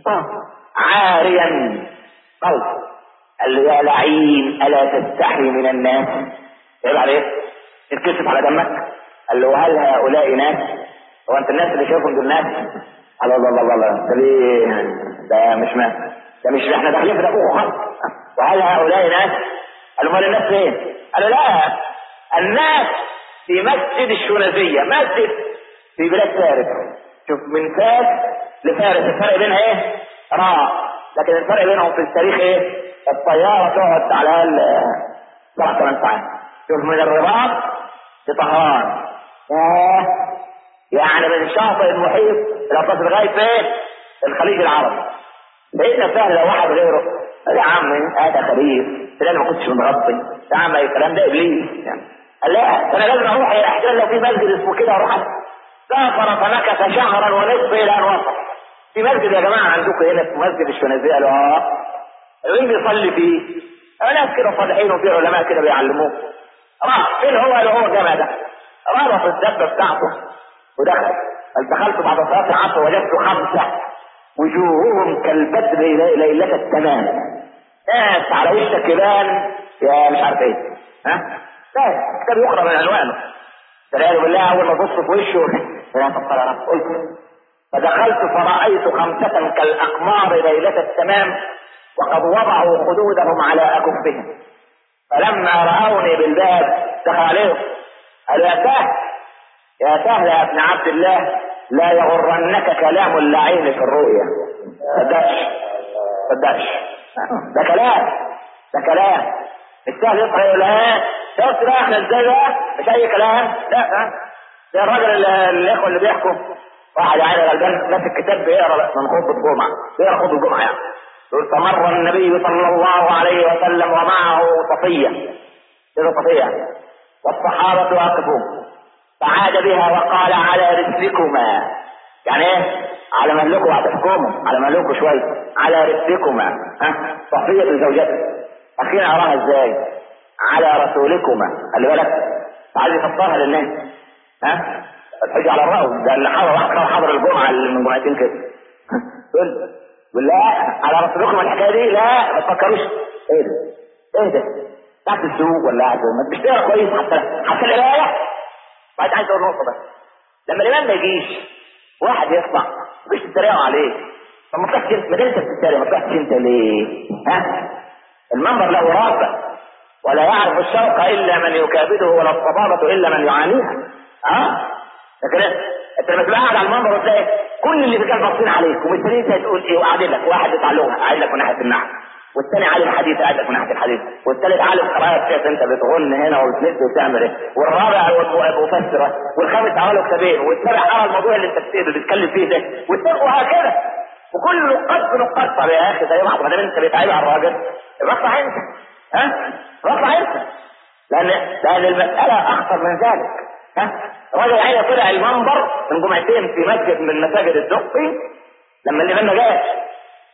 عاريا قلب قال له يا لعين ألا تستحي من الناس عيب عليك اتكشف على دمك قال له هل هؤلاء ناس هو انت الناس اللي شايفهم دول ناس الله الله الله الله ده ليه ده مش ما ده مش احنا داخلين في دقوق خالص وهل هؤلاء ناس قالوا امال الناس فين قالوا لا الناس في مسجد الشونازية مسجد في بلاد فارس شوف من فاس لفارس الفرق بينها ايه راء لكن الفرق بينهم في التاريخ ايه الطيارة تقعد على الاقل سبع ثمان ساعات شوف من الرباط لطهران يعني من شاطئ المحيط الى تصل لغايه فين؟ الخليج العربي. سيدنا سهل لو واحد غيره يا عم هذا خبيث انا ما كنتش متغطي يا عم الكلام ده ابليس يعني قال لا انا لازم اروح الى احسن لو في مسجد اسمه كده اروح سافر فمكث شهرا ونصف الى ان وصل في مسجد يا جماعه عندكم هنا في مسجد الشنازيه قالوا اه مين بيصلي فيه؟ ناس كده صالحين وفي علماء كده بيعلموه راح فين هو اللي هو جمع ده ربط الدبه بتاعته ودخل دخلت بعد صلاه العصر وجدت خمسه وجوههم كالبدر ليله التمام ناس على وشك كبان يا مش عارف ايه ها ناس كتاب يقرا من عنوانه فلقيته بالله اول ما بص في وشه يا طب يا رب قلت فدخلت فرايت خمسه كالاقمار ليله التمام وقد وضعوا خدودهم على اكفهم فلما رأوني بالباب دخل عليهم قالوا يا سهل يا سهل يا ابن عبد الله لا يغرنك كلام اللعين في الرؤيا صدقش صدقش ده كلام ده كلام السهل يصحى يقول لا شفت بقى احنا ازاي بقى مش اي كلام لا ده الراجل الاخوه اللي بيحكوا واحد يعني غلبان ماسك كتاب بيقرا من خطبه الجمعه بيقرا خطبه الجمعه يعني يقول فمر النبي صلى الله عليه وسلم ومعه صفيه كده صفيه والصحابه واقفون فعاد بها وقال على رسلكما يعني ايه على مهلكم هتحكموا على مهلكم شويه على رسلكما ها صفيه زوجته اخيرا اراها ازاي على رسولكما خلي بالك عايز يفسرها للناس ها الحج على الرأس ده اللي حضر واحد حضر الجمعه اللي من جمعتين كده يقول لا على رسولكم الحكايه دي لا ما تفكروش ايه ده ايه ده تحت السوق ولا قاعد ما تشتغل كويس حتى حتى القرايه بعد عايز اقول نقطه بس لما الامام ما يجيش واحد يطلع مش تتريقوا عليه طب ما تروحش انت ما دام انت بتتريق ما تروحش انت ليه؟ ها؟ المنبر له رابع ولا يعرف الشوق الا من يكابده ولا الصبابه الا من يعانيها ها؟ لكن انت لما تبقى قاعد على المنبر وتلاقي كل اللي في كان باصين عليك ومستنيين انت تقول ايه وقاعدين لك واحد بتاع لغه قاعد لك من ناحيه النحو والثاني عالم حديث قاعد لك من ناحيه الحديث والثالث عالم قراءه كيف انت بتغن هنا وبتلف وتعمل ايه والرابع مفسره والخامس عمله كتابين والسابع قرا الموضوع اللي انت بتتكلم فيه ده والثالث وهكذا وكل نقاط بنقاط طب يا اخي زي بعض ما دام انت بتعيب على الراجل يبقى اطلع انت ها اطلع انت لان لان المساله اخطر من ذلك ها راجل عينه طلع المنبر من جمعتين في مسجد من مساجد الدقي لما الامام ما جاش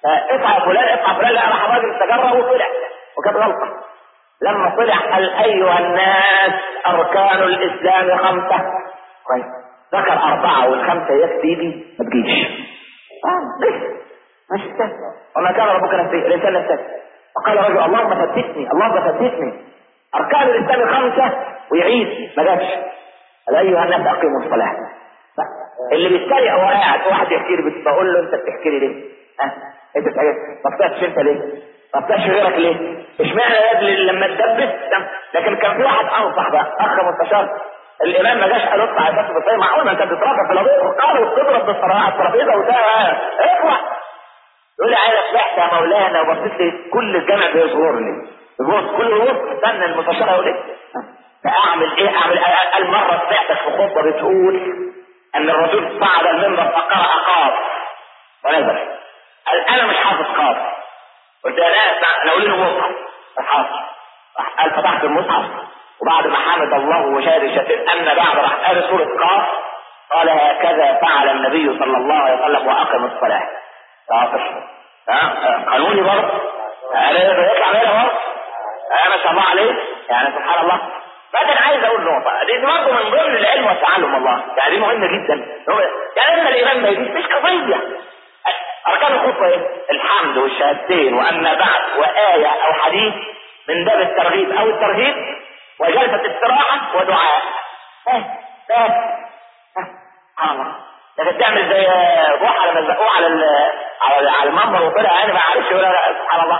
اطلع يا فلان اطلع فلان لا راح الراجل تجرأ وطلع وكانت غلطه لما طلع قال ايها الناس اركان الاسلام خمسه كويس ذكر اربعه والخمسه يكفي دي ما تجيش اه ليه ماشي استاذ وما كان ربك نسيه الانسان نسيه فقال رجل اللهم ثبتني اللهم ثبتني اركان الاسلام خمسه ويعيد ما جابش قال ايها الناس اقيموا الصلاه اللي بيتريق وهو قاعد واحد يحكي لي بقول له انت بتحكي لي ليه؟ ها انت بتحكي ما طلعتش انت ليه؟ ما طلعش غيرك ليه؟ اشمعنى يا ابني لما تدبس لكن كان في واحد انصح بقى اخ مستشار الامام ما جاش قال اطلع يا بس بس معقول ما انت بتتربى في القضيه قال وتضرب بالصراحه الترابيزه وده اطلع يقول لي عايز افتح يا مولانا وبصيت لي كل الجامع بيصغرني يبص كل يبص استنى المستشار يقول ايه؟ فاعمل ايه؟ اعمل المره سمعتك في خطبه بتقول ان الرسول صعد المنبر فقرأ قاف ونزل قال انا مش حافظ قاف قلت له لا انا اقول له مصحف حافظ قال فتحت المصحف وبعد ما حمد الله وشهد الشهادتين ان بعد راح قال سوره قاف قال هكذا فعل النبي صلى الله عليه وسلم واقم الصلاه شاطر ها قانوني برضه قال يطلع منها برضه ما شاء الله عليه يعني سبحان الله لكن عايز اقول نقطه دي برضه من ضمن العلم والتعلم الله يعني دي مهمه جدا يعني لما الامام ما يجيش مش قضيه اركان الخطبه ايه؟ الحمد والشهادتين واما بعد وايه او حديث من باب الترغيب او الترهيب وجلسه استراحه ودعاء بس بس سبحان الله لكن تعمل زي روح لما زقوه على على على المنبر وطلع يعني ما عارفش ولا لا سبحان الله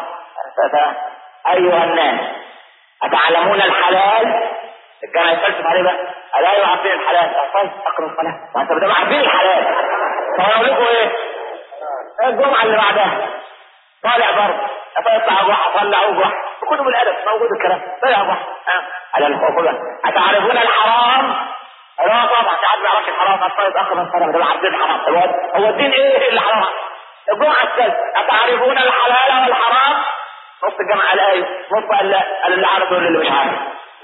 ايها الناس اتعلمون الحلال كان يفلسف عليه بقى الا ايوه عارفين الحلال طيب اقرا الصلاه وانت بدل عارفين الحلال طب اقول لكم ايه الجمعه اللي بعدها طالع برضه فيطلع جحا طلع جحا في كتب الادب موجود الكلام طلع جحا على الخوف بقى اتعرفون الحرام لا طبعا ساعات ما يعرفش الحرام طيب اخر من الصلاه ده عارفين الحرام هو الدين ايه اللي حرام الجمعه الثالثه اتعرفون الحلال والحرام نص الجامعه قال ايه نص قال لا قال اللي عارف يقول اللي مش عارف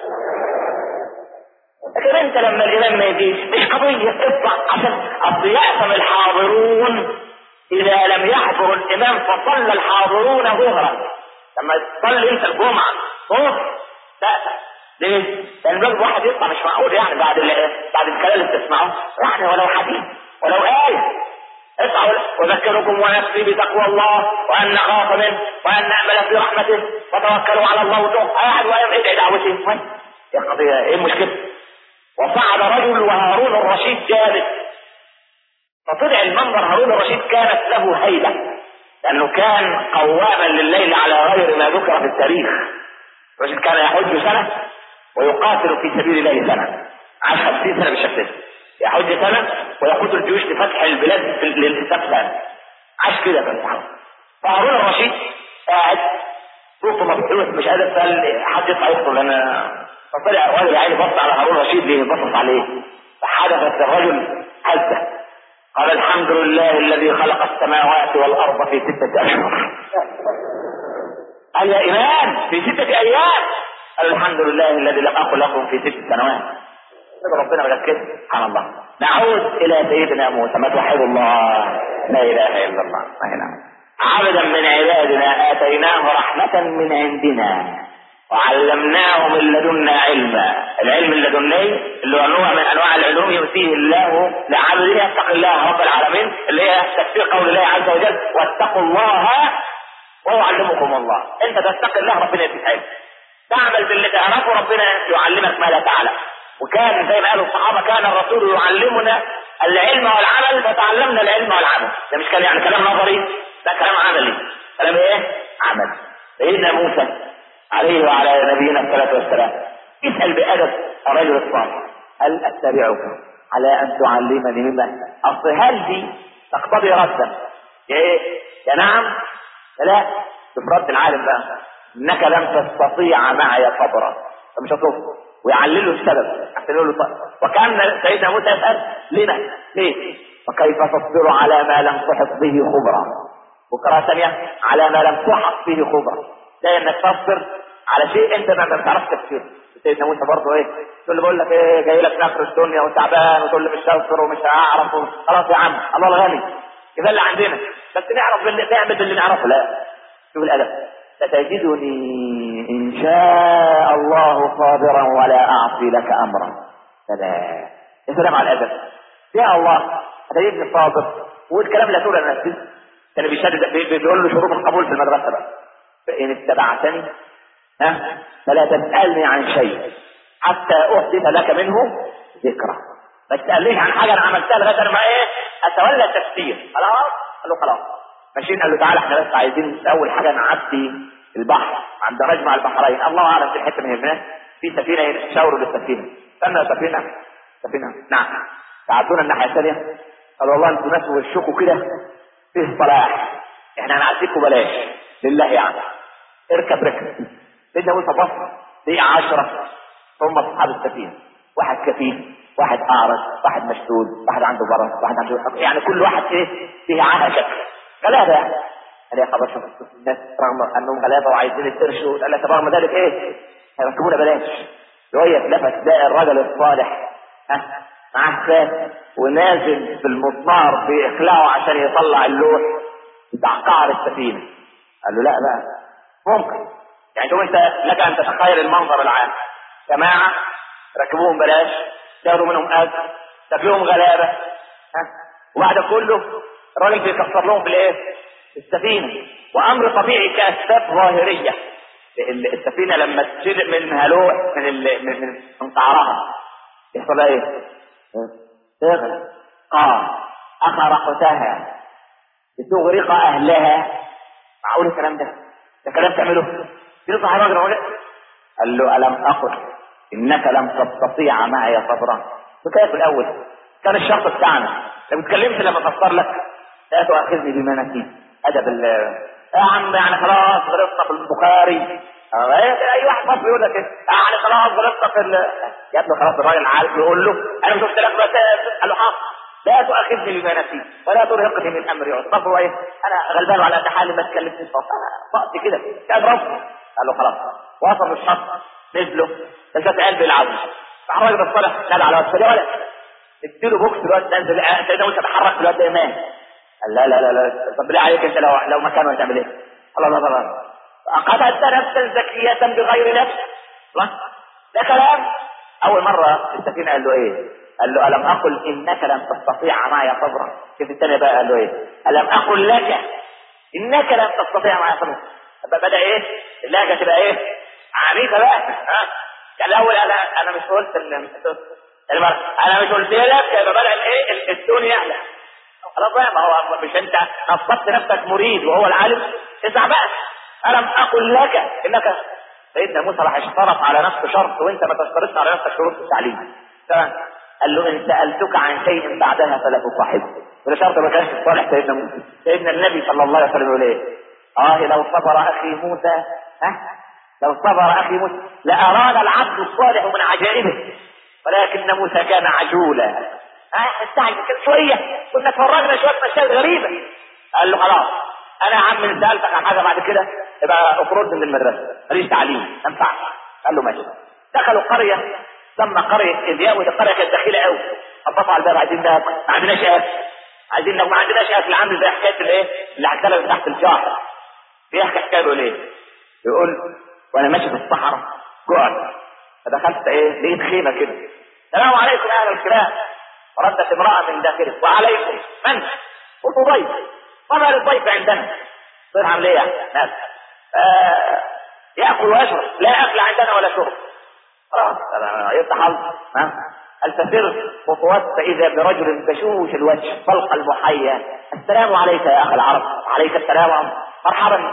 لكن انت لما الامام ما يجيش مش قضيه اطلع عشان اصل يأثم الحاضرون اذا لم يحضر الامام فصلى الحاضرون ظهرا لما تصلي انت الجمعه ظهر تأثم ليه؟ لان لازم واحد يطلع مش معقول يعني بعد بعد الكلام اللي بتسمعه يعني ولو حديث ولو آية اسعوا اذكركم ونفسي بتقوى الله وان نخاف منه وان نامل في رحمته وتوكلوا على الله وتوب احد وايام ادعي دعوته وين يا قضيه ايه المشكله وصعد رجل وهارون الرشيد جالس فطلع المنظر هارون الرشيد كانت له هيبه لانه كان قواما لليل على غير ما ذكر في التاريخ الرجل كان يحج سنه ويقاتل في سبيل الله سنه عاش 50 سنه بالشكل ده يحج سنة ويقود الجيوش لفتح البلاد للإسلام سنة عاش كده في الصحراء فهارون الرشيد قاعد صوته مبحوث مش قادر سأل حد يطلع يخطب لأن فطلع راجل عيني بص على هارون الرشيد ليه بصص عليه فحدثت الرجل هزة قال الحمد لله الذي خلق السماوات والأرض في ستة أشهر قال يا إمام في ستة أيام قال الحمد لله الذي لم أقل لكم في ست سنوات ربنا بلد كده سبحان الله نعود الى سيدنا موسى ما توحد الله لا اله الا الله هنا عبدا من عبادنا اتيناه رحمة من عندنا وعلمناه من لدنا علما العلم اللدني اللي هو نوع من انواع العلوم يؤتيه الله لعبده يتقي الله رب العالمين اللي هي تفسير قول الله عز وجل واتقوا الله ويعلمكم الله انت تتقي الله ربنا يديك علم تعمل باللي تعرفه ربنا يعلمك ما لا تعلم وكان زي ما قالوا الصحابة كان الرسول يعلمنا العلم والعمل فتعلمنا العلم والعمل ده مش كان يعني كلام نظري ده كلام عملي كلام ايه عمل سيدنا موسى عليه وعلى نبينا الصلاة والسلام اسأل بأدب الرجل الصالح هل أتبعك على أن تعلمني مما أصل هل دي تقتضي ردا ايه يا نعم لا بفرد العالم بقى انك لم تستطيع معي صبرا فمش هتوصل ويعلله السبب عشان يقول له طيب وكان سيدنا موسى يسأل لما ليه وكيف تصبر على ما لم تحط به خبرا وقراءة ثانية على ما لم تحط به خبرا ده انك تصبر على شيء انت ما بتعرفش تفسيره سيدنا موسى برضه ايه تقول له بقول لك ايه جاي لك نفر الدنيا وتعبان وتقول لي مش هصبر ومش هعرف خلاص يا عم الله الغني كده اللي عندنا بس نعرف باللي نعمل باللي نعرفه لا شوف الادب ستجدني ان شاء الله صابرا ولا اعصي لك امرا سلام يا سلام على الادب يا الله هتجدني صابر والكلام لا تقول انا نفسي كان بيشدد بي- بيقول له شروط القبول في المدرسه بقى فان اتبعتني ها فلا تسالني عن شيء حتى احدث لك منه ذكرى ما تسالنيش عن حاجه انا عملتها لغايه انا ما ايه اتولى التفسير خلاص قال له خلاص ماشيين قال له تعالى احنا بس عايزين اول حاجه نعدي البحر عند مجمع البحرين الله اعلم في الحته من هناك في سفينه شاوروا للسفينه استنى سفينه سفينه نعم تعدونا الناحيه الثانيه قال والله انتوا ناس وشكوا كده فيه صلاح احنا هنعديكم بلاش لله يعني اركب ركب سيدنا موسى بص دقيقة عشرة هم أصحاب السفينة واحد كفيف واحد أعرج واحد مشدود واحد عنده برص واحد عنده يعني كل واحد إيه فيه عاهة شكل غلابة يعني قال يا خبر شوف شوف الناس رغم أنهم غلابة وعايزين يترشوا قال لك رغم ذلك إيه هيركبونا بلاش شوية لفت ده الرجل الصالح ها معاه فاس ونازل بالمسمار بيخلعه عشان يطلع اللوح بتاع قعر السفينة قال له لا لا ممكن يعني شوف انت لك ان تتخيل المنظر العام جماعة ركبوهم بلاش تاخدوا منهم اجر تاكلوهم غلابة ها وبعد كله الراجل بيكسر لهم في الايه؟ في السفينة وامر طبيعي كاسباب ظاهرية ال- السفينة لما تشيل منها لوح من ال... من من, من قعرها يحصل لها ايه؟ تغرق قال اخرقتها لتغرق اهلها معقول الكلام ده ده كلام تعمله يطلع الراجل راجل قال له الم اقل انك لم تستطيع معي صبرا وكيف في الاول كان الشرط بتاعنا لما تكلمش لما افسر لك لا تؤاخذني بما نسيت ادب ال يا عم يعني خلاص غلطنا في البخاري آه، اي واحد مصري يقول لك إيه؟ يعني خلاص غلطنا في ال... يا ابني خلاص الراجل عارف يقول له انا مش قلت لك بس قال له حاضر لا تؤاخذني بما نسيت ولا ترهقني من امري عسر هو ايه انا غلبان على قد حالي ما تكلمتنيش خلاص انا وقت كده كان رب قال له خلاص وصلوا الشط نزلوا ثلاث عيال بيلعبوا راح الراجل الصالح نادى على وقت ولا اديله بوكس الواد نزل سيدنا موسى تحرك في الواد ده ايمان قال لا لا لا لا طب بالله عليك انت لو لو مكانه هتعمل ايه؟ الله الله الله قتلت نفسا زكية بغير نفس الله ده كلام اول مرة السفينة قال له ايه قال له الم اقل انك لن تستطيع معي صبرا كيف الثاني بقى قال له ايه الم اقل لك انك لن تستطيع معي صبرا بدا ايه اللهجة تبقى ايه عنيفة بقى ها كان الاول انا انا مش قلت ان انا مش قلت لك يبقى بدا الايه التون يعلى خلاص بقى ما هو مش انت نصبت نفسك مريد وهو العالم اسمع بقى الم اقل لك انك سيدنا موسى راح اشترط على نفسه شرط وانت ما تشترطش على نفسك شروط التعليم تمام قال له ان سالتك عن شيء بعدها فلا تصاحبه وده شرط ما كانش صالح سيدنا موسى سيدنا النبي صلى الله عليه وسلم يقول ايه اه لو صبر اخي موسى ها لو صبر اخي موسى لاراد العبد الصالح من عجائبه ولكن موسى كان عجولا اه استعجل كده شويه كنا اتفرجنا شويه مشاهد غريبه قال له خلاص انا يا عم ان سالتك عن حاجه بعد كده يبقى اخرجني من المدرسه ماليش تعليم ما ينفعش قال له ماشي دخلوا قريه سمى قريه الياء ودي قريه كانت دخيله قوي خبطوا على الباب عايزين ده ما عندناش اكل عايزين ما عندناش اكل عامل زي حكايه الايه اللي هتكلم تحت الشهر بيحكي حكايه بيقول ايه يقول وانا ماشي في الصحراء جوعت فدخلت ايه لقيت خيمه كده السلام عليكم يا اهل الكلام ردت امراه من داخله وعليكم من قلت ضيف وما للضيف عندنا صير عامل ايه يعني ناس آه ياكل ويشرب لا اكل عندنا ولا شرب خلاص يفتح الله التفر خطوات فاذا برجل بشوش الوجه طلق المحيا السلام عليك يا اخ العرب عليك السلام مرحبا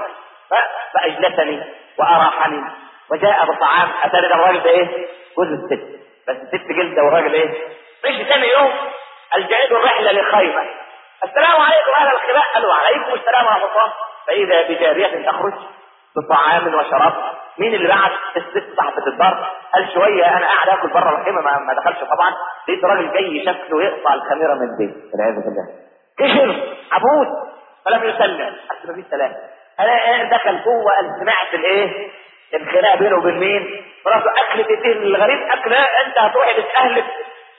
فاجلسني واراحني وجاء بطعام اتاني الراجل ده ايه جوز الست بس الست جلده والراجل ايه مشي ثاني يوم الجعيد الرحله لخيمه السلام عليكم اهل الخلاء قالوا عليكم السلام ورحمه الله فاذا بجاريه تخرج بطعام وشراب مين اللي بعت الست صاحبة الدار قال شوية انا قاعد اكل بره الخيمة ما, ما دخلش طبعا لقيت راجل جاي شكله يقطع الخميرة من البيت والعياذ بالله كشر عبود فلم يسلم حتى ما فيش سلام انا دخل جوه قال سمعت الايه الخناق بينه وبين مين مراته اكلت الدين الغريب اكله انت هتروحي بتاهلك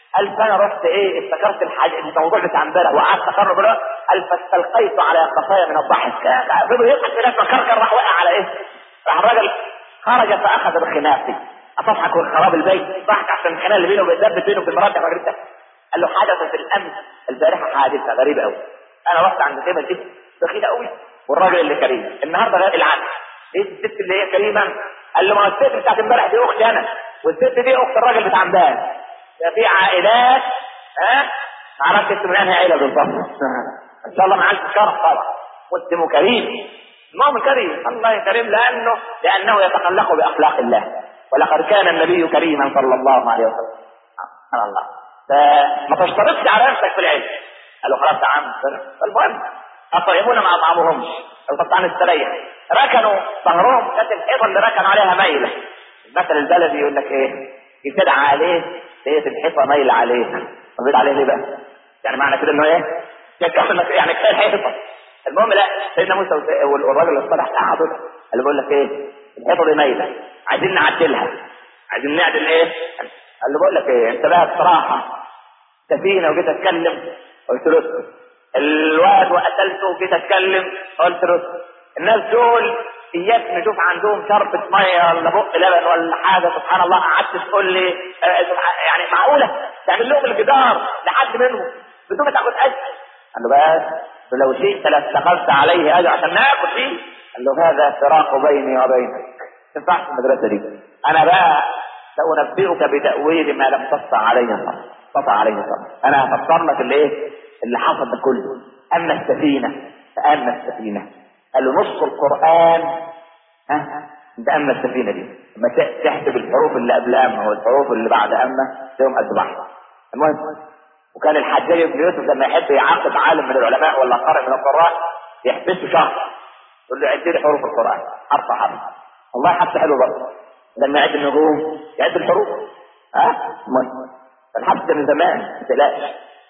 قال فانا رحت ايه افتكرت الحاج الموضوع بتاع امبارح وقعدت اقرب بقى قال فاستلقيت على قفايا من الضحك فضل يضحك في ناس مكركر راح وقع على ايه؟ راح الراجل خرج فاخذ بخناقي اضحك خراب البيت ضحك عشان الخناقه اللي بينه وبين بينه وبين مراته الراجل ده قال له حدثت الامس البارحه حادثه غريبه قوي انا رحت عند خيمه دي دخيله قوي والراجل اللي كريم النهارده غير العكس ايه الست اللي هي كريمه قال له ما الست بتاعت امبارح دي اختي انا والست دي اخت الراجل بتاع امبارح ده في عائلات ها ما اعرفش انت من انهي عيله بالظبط ان شاء الله ما عندك شرف طبعا مسلم كريم المهم كريم الله كريم لانه لانه يتخلق باخلاق الله ولقد كان النبي كريما صلى الله عليه وسلم سبحان الله فما تشترطش على نفسك في العلم قال له خلاص يا عم المهم الطيبون ما اطعمهمش لو طبعا استريح ركنوا ظهرهم كانت الحيطه اللي ركنوا عليها ميله المثل البلدي يقول لك ايه يتدعى عليه هي الحيطه مايله عليه طب عليه ليه بقى؟ يعني معنى كده انه ايه؟ يعني كفايه الحيطه المهم لا سيدنا موسى والراجل الصالح قعدوا اللي بيقول لك ايه؟ الحيطه دي مايله عايزين نعدلها عايزين نعدل ايه؟ قال له بقول لك ايه؟ انت بقى بصراحه سفينه وجيت اتكلم قلت له اسكت الواد وقتلته وجيت اتكلم قلت له اسكت الناس دول اياك نشوف عندهم شربة مية ولا بق لبن ولا حاجة سبحان الله قعدت تقول لي آه يعني معقولة تعمل لهم الجدار لحد منهم بدون ما تاخد اجر قال له بس لو شئت لاستخلت عليه اجر عشان ناكل فيه قال له هذا فراق بيني وبينك ما تنفعش المدرسة دي انا بقى سأنبئك بتأويل ما لم تستطع عليه صبر تستطع عليه صبر انا هفسر لك الايه اللي حصل ده كله اما السفينة فاما السفينة قال له نص القرآن ها انت اما السفينة دي لما تحسب الحروف اللي قبل اما والحروف اللي بعد اما تلاقيهم قد بعض المهم وكان الحجاج بن يوسف لما يحب يعاقب عالم من العلماء ولا قارئ من القراء يحبسه شهر يقول له عد لي حروف القرآن حرف حرف والله حتى حلو برضه لما يعد النجوم يعد الحروف ها المهم فالحبس من زمان ما تقلقش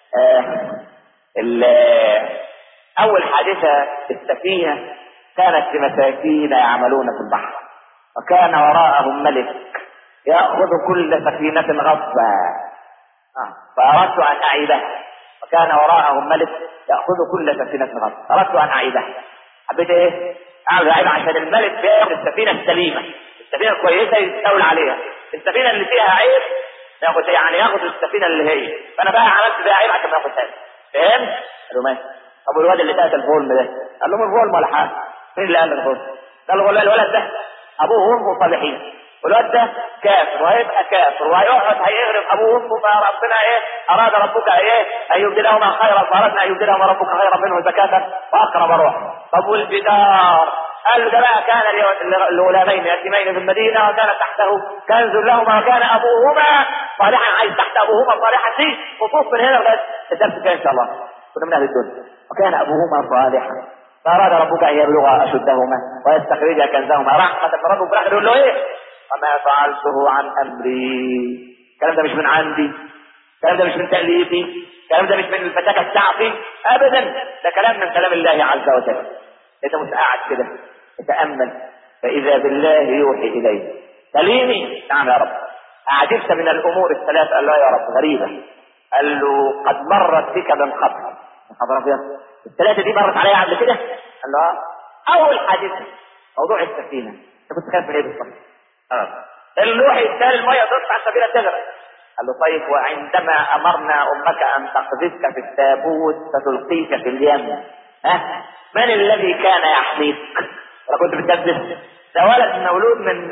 آه أول حادثة السفينة كانت لمساكين يعملون في البحر وكان وراءهم ملك يأخذ كل سفينة غصبا آه. فأردت أن أعيبها وكان وراءهم ملك يأخذ كل سفينة غصبا أردت أن أعيبها حبيت إيه؟ أعمل عيب عشان الملك بياخذ السفينة السليمة السفينة الكويسة يستولى عليها السفينة اللي فيها عيب ياخد يعني ياخد السفينة اللي هي فأنا بقى عملت بيها عيب عشان ما ياخدهاش فهمت؟ قالوا ماشي ابو الواد اللي تاتى الفولم ده قال له من فولم ولا حاجه مين اللي قال الفولم قال له الولد ده ابوه وامه صالحين والواد ده كافر وهيبقى كافر وهيقعد هيغرب ابوه وامه فربنا ايه اراد ربك ايه ان يبدلهما خيرا فاردنا ان يبدلهما ربك خيرا منه زكاة واقرب روحا طب والجدار قال له ده بقى كان الغلامين يتيمين في المدينه وكان تحته كنز لهما وكان ابوهما صالحا عايز تحت ابوهما صالحا دي خصوص من هنا لغايه الدرس ان شاء الله كنا من اهل الدنيا وكان ابوهما صالحا فاراد ربك ان يبلغا اشدهما ويستخرجا كنزهما رحمه من ربك في يقول له ايه وما فعلته عن امري الكلام ده مش من عندي الكلام ده مش من تاليفي الكلام ده مش من الفتاكه بتاعتي ابدا ده كلام من كلام الله عز وجل انت مش قاعد كده تتامل فاذا بالله يوحي اليه سليمي نعم يا رب اعجبت من الامور الثلاث قال له يا رب غريبه قال له قد مرت بك من قبل خبر ابيض الثلاثه دي مرت عليا قبل كده قال له اول حادثه موضوع السفينه انت كنت خايف من ايه بالظبط اه الوحي الثاني الميه تطلع السفينه تغرق قال له طيب وعندما امرنا امك ان تقذفك في التابوت فتلقيك في اليم ها من الذي كان يحميك ولا كنت بتكذب ده ولد مولود من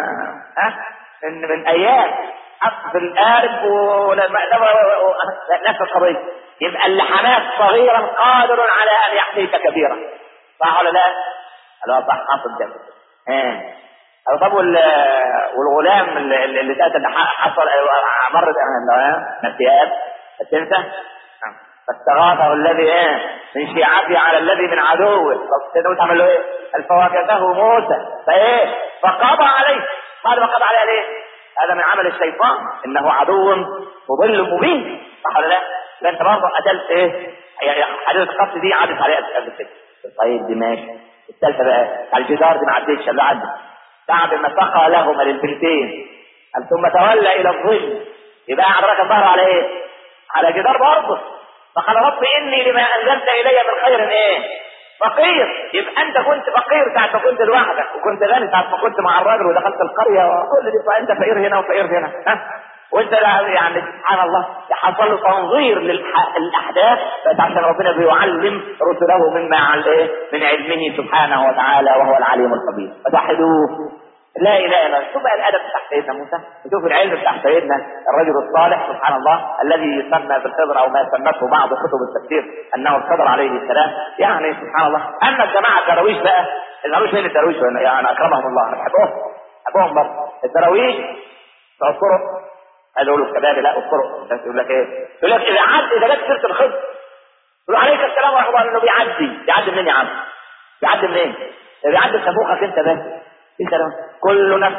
ها من من ايام في القارب ولما نفس القضيه يبقى اللي حماك صغيرا قادر على ان يحميك كبيرا صح ولا لا؟ قال صح حصل ده ها طب والغلام اللي اللي اللي حصل مرت نسيان تنسى فاستغاثه الذي ايه من شيعته على الذي من عدوه طب تقدروا تعملوا ايه؟ الفواكهه موسى فايه؟ فقضى عليه بعد ما قضى عليه ليه؟ هذا من عمل الشيطان انه عدو مضل مبين صح ولا لا؟ فانت برضه قتلت ايه؟ يعني حديث القتل دي عدت عليها قبل كده طيب دي ماشي الثالثه بقى على الجدار دي ما عدتش اللي عدت بعد ما سقى لهما للبنتين قال ثم تولى الى الظل يبقى قاعد راكب ظهره على ايه؟ على جدار برضه فقال رب اني لما انزلت الي من خير ايه؟ فقير يبقى انت كنت فقير ساعة ما كنت لوحدك وكنت غني ساعة ما كنت مع الراجل ودخلت القرية وكل دي فانت فقير هنا وفقير هنا ها وانت يعني سبحان الله حصل له تنظير للاحداث بس عشان ربنا بيعلم رسله مما عن ايه من علمه سبحانه وتعالى وهو العليم الخبير فتوحدوه لا اله الا الله شوف بقى الادب بتاع سيدنا موسى وشوف العلم بتاع سيدنا الرجل الصالح سبحان الله الذي يسمى بالخضر او ما سمته بعض كتب التفسير انه الخضر عليه السلام يعني سبحان الله اما الجماعه الدراويش بقى الدراويش مين الدراويش يعني اكرمهم الله انا بحبهم بحبهم برضه الدراويش تذكروا قالوا له الكباب لا اذكروا بس يقول لك ايه؟ يقول لك اذا عد اذا جت سيره الخضر يقول عليك السلام ورحمه الله انه بيعدي بيعدي منين يا عم؟ بيعدي منين؟ بيعدي بنافوخك انت بس ايه كلام كل نفس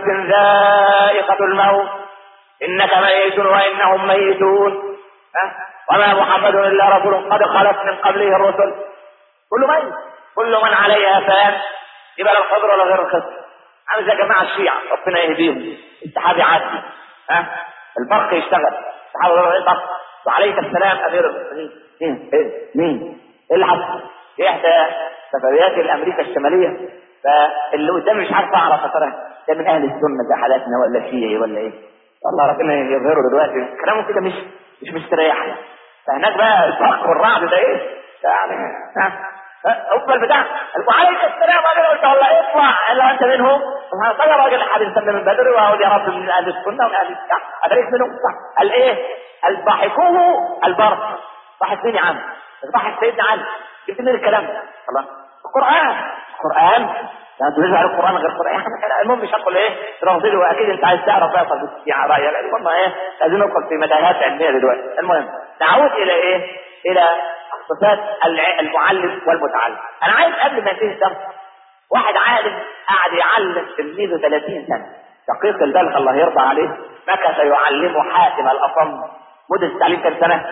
ذائقة الموت انك ميت وانهم ميتون ها وما محمد الا رسول قد خلت من قبله الرسل كل ميت كل من عليها فان يبقى لا الخضر ولا غير الخضر عامل زي جماعه الشيعة ربنا يهديهم السحاب يعدي ها البرق يشتغل السحاب ولا البرق وعليك السلام امير المؤمنين مين ايه مين ايه اللي حصل؟ ايه احدى سفريات الامريكا الشماليه فاللي قدامي مش عارف اعرف ترى ده من اهل السنه ده حالاتنا ولا شيعي ولا ايه والله ربنا يظهره دلوقتي كلامه كده مش مش مستريح له فهناك بقى الفرق والرعد ده ايه يعني ها اقبل بتاع وعليك السلام عليكم قلت والله اطلع الا انت منهم طيب يا راجل حد يسمى من بدر واقول يا رب من اهل السنه ومن اهل الشيعه ادريك منهم صح قال ايه؟ قال ضحكوه البرق ضحك مين يا عم؟ ضحك سيدنا علي جبت منين الكلام ده؟ خلاص القرآن القرآن لا انتوا على القرآن غير القرآن المهم مش هقول ايه تنظيره واكيد انت عايز تعرف بقى طب يعني رأيك المهم ايه لازم ندخل في متاهات علمية دلوقتي المهم نعود الى ايه الى صفات المعلم والمتعلم انا عايز قبل ما ينتهي الدرس واحد عالم قاعد يعلم تلميذه 30 سنة دقيق البلغ الله يرضى عليه مكث يعلمه حاتم الأصم مدة التعليم كم سنة؟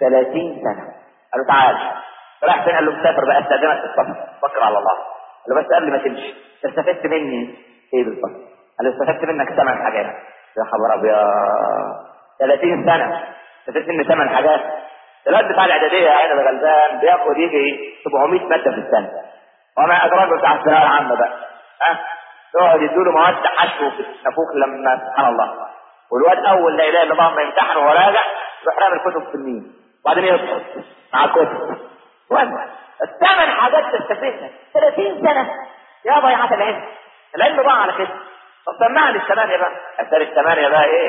30 سنة قال له تعال راح فين قال له مسافر بقى استاذنك في السفر فكر على الله قال له بس قبل ما تمشي استفدت مني ايه بالظبط قال له استفدت منك ثمان حاجات يا خبر ابيض 30 سنه استفدت مني ثمان حاجات الواد بتاع الاعداديه يا عيني ده غلبان بياخد يجي 700 ماده في السنه وما ادراك بتاع الثانويه العامه بقى ها يقعد يدوا له مواد حشو في النافوخ لما سبحان الله والواد اول لا اله الا الله ما يمتحن وهو راجع يروح رامي الكتب في النيل وبعدين يدخل مع الكتب وين الثمان حاجات تستفيدها 30 سنة يا ضيعة العلم العلم ضاع على كده طب سمعني الثمانية بقى أسأل الثمانية بقى إيه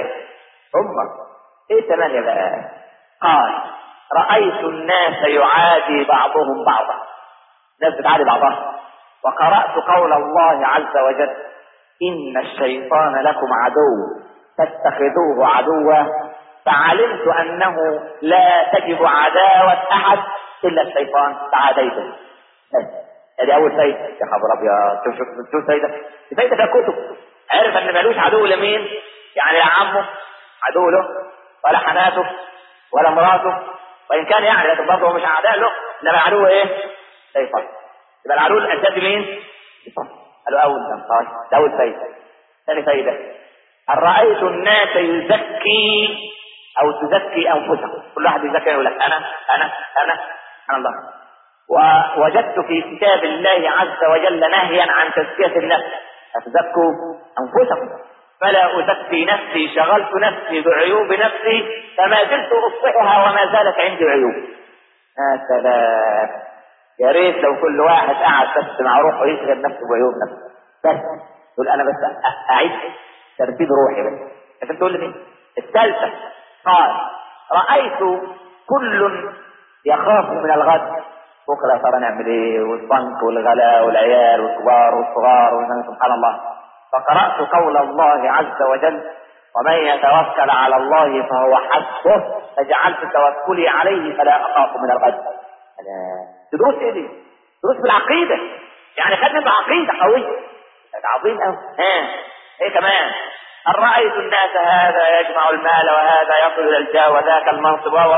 هم إيه الثمانية بقى قال رأيت الناس يعادي بعضهم بعضا الناس بتعادي بعضها وقرأت قول الله عز وجل إن الشيطان لكم عدو فاتخذوه عدوا فعلمت أنه لا تجب عداوة أحد الا الشيطان تعاديته ادي اول فايده يا خبر ابيض شوف شوف شوف فايده دي فايده فيها كتب عرف ان ملوش عدو لمين يعني لا عمه عدو له ولا حماته ولا مراته وان كان يعني لكن برضه هو مش اعداء له انما عدو ايه؟ شيطان يبقى العدو الاساسي مين؟ شيطان قالوا اول ده طيب ده اول فايده ثاني فايده هل رايت الناس يزكي او تزكي انفسهم كل واحد يزكي يقول لك انا انا انا سبحان الله ووجدت في كتاب الله عز وجل نهيا عن تزكية النفس فتزكوا أنفسكم فلا أزكي نفسي شغلت نفسي بعيوب نفسي فما زلت أصلحها وما زالت عندي عيوب يا سلام يا ريت لو كل واحد قاعد بس مع روحه يشغل نفسه بعيوب نفسه بس تقول أنا بس أعيد ترتيب روحي بس لكن تقول لي الثالثة قال رأيت كل يخاف من الغد بكره يا ترى نعمل ايه والبنك والغلاء والعيال والكبار والصغار سبحان الله فقرأت قول الله عز وجل ومن يتوكل على الله فهو حسبه فجعلت توكلي عليه فلا اخاف من الغد دروس ايه دي؟ دروس بالعقيده يعني خدنا بعقيده قويه عظيم قوي ها ايه كمان أن رأيت الناس هذا يجمع المال وهذا يصل إلى الجاه وذاك المنصب و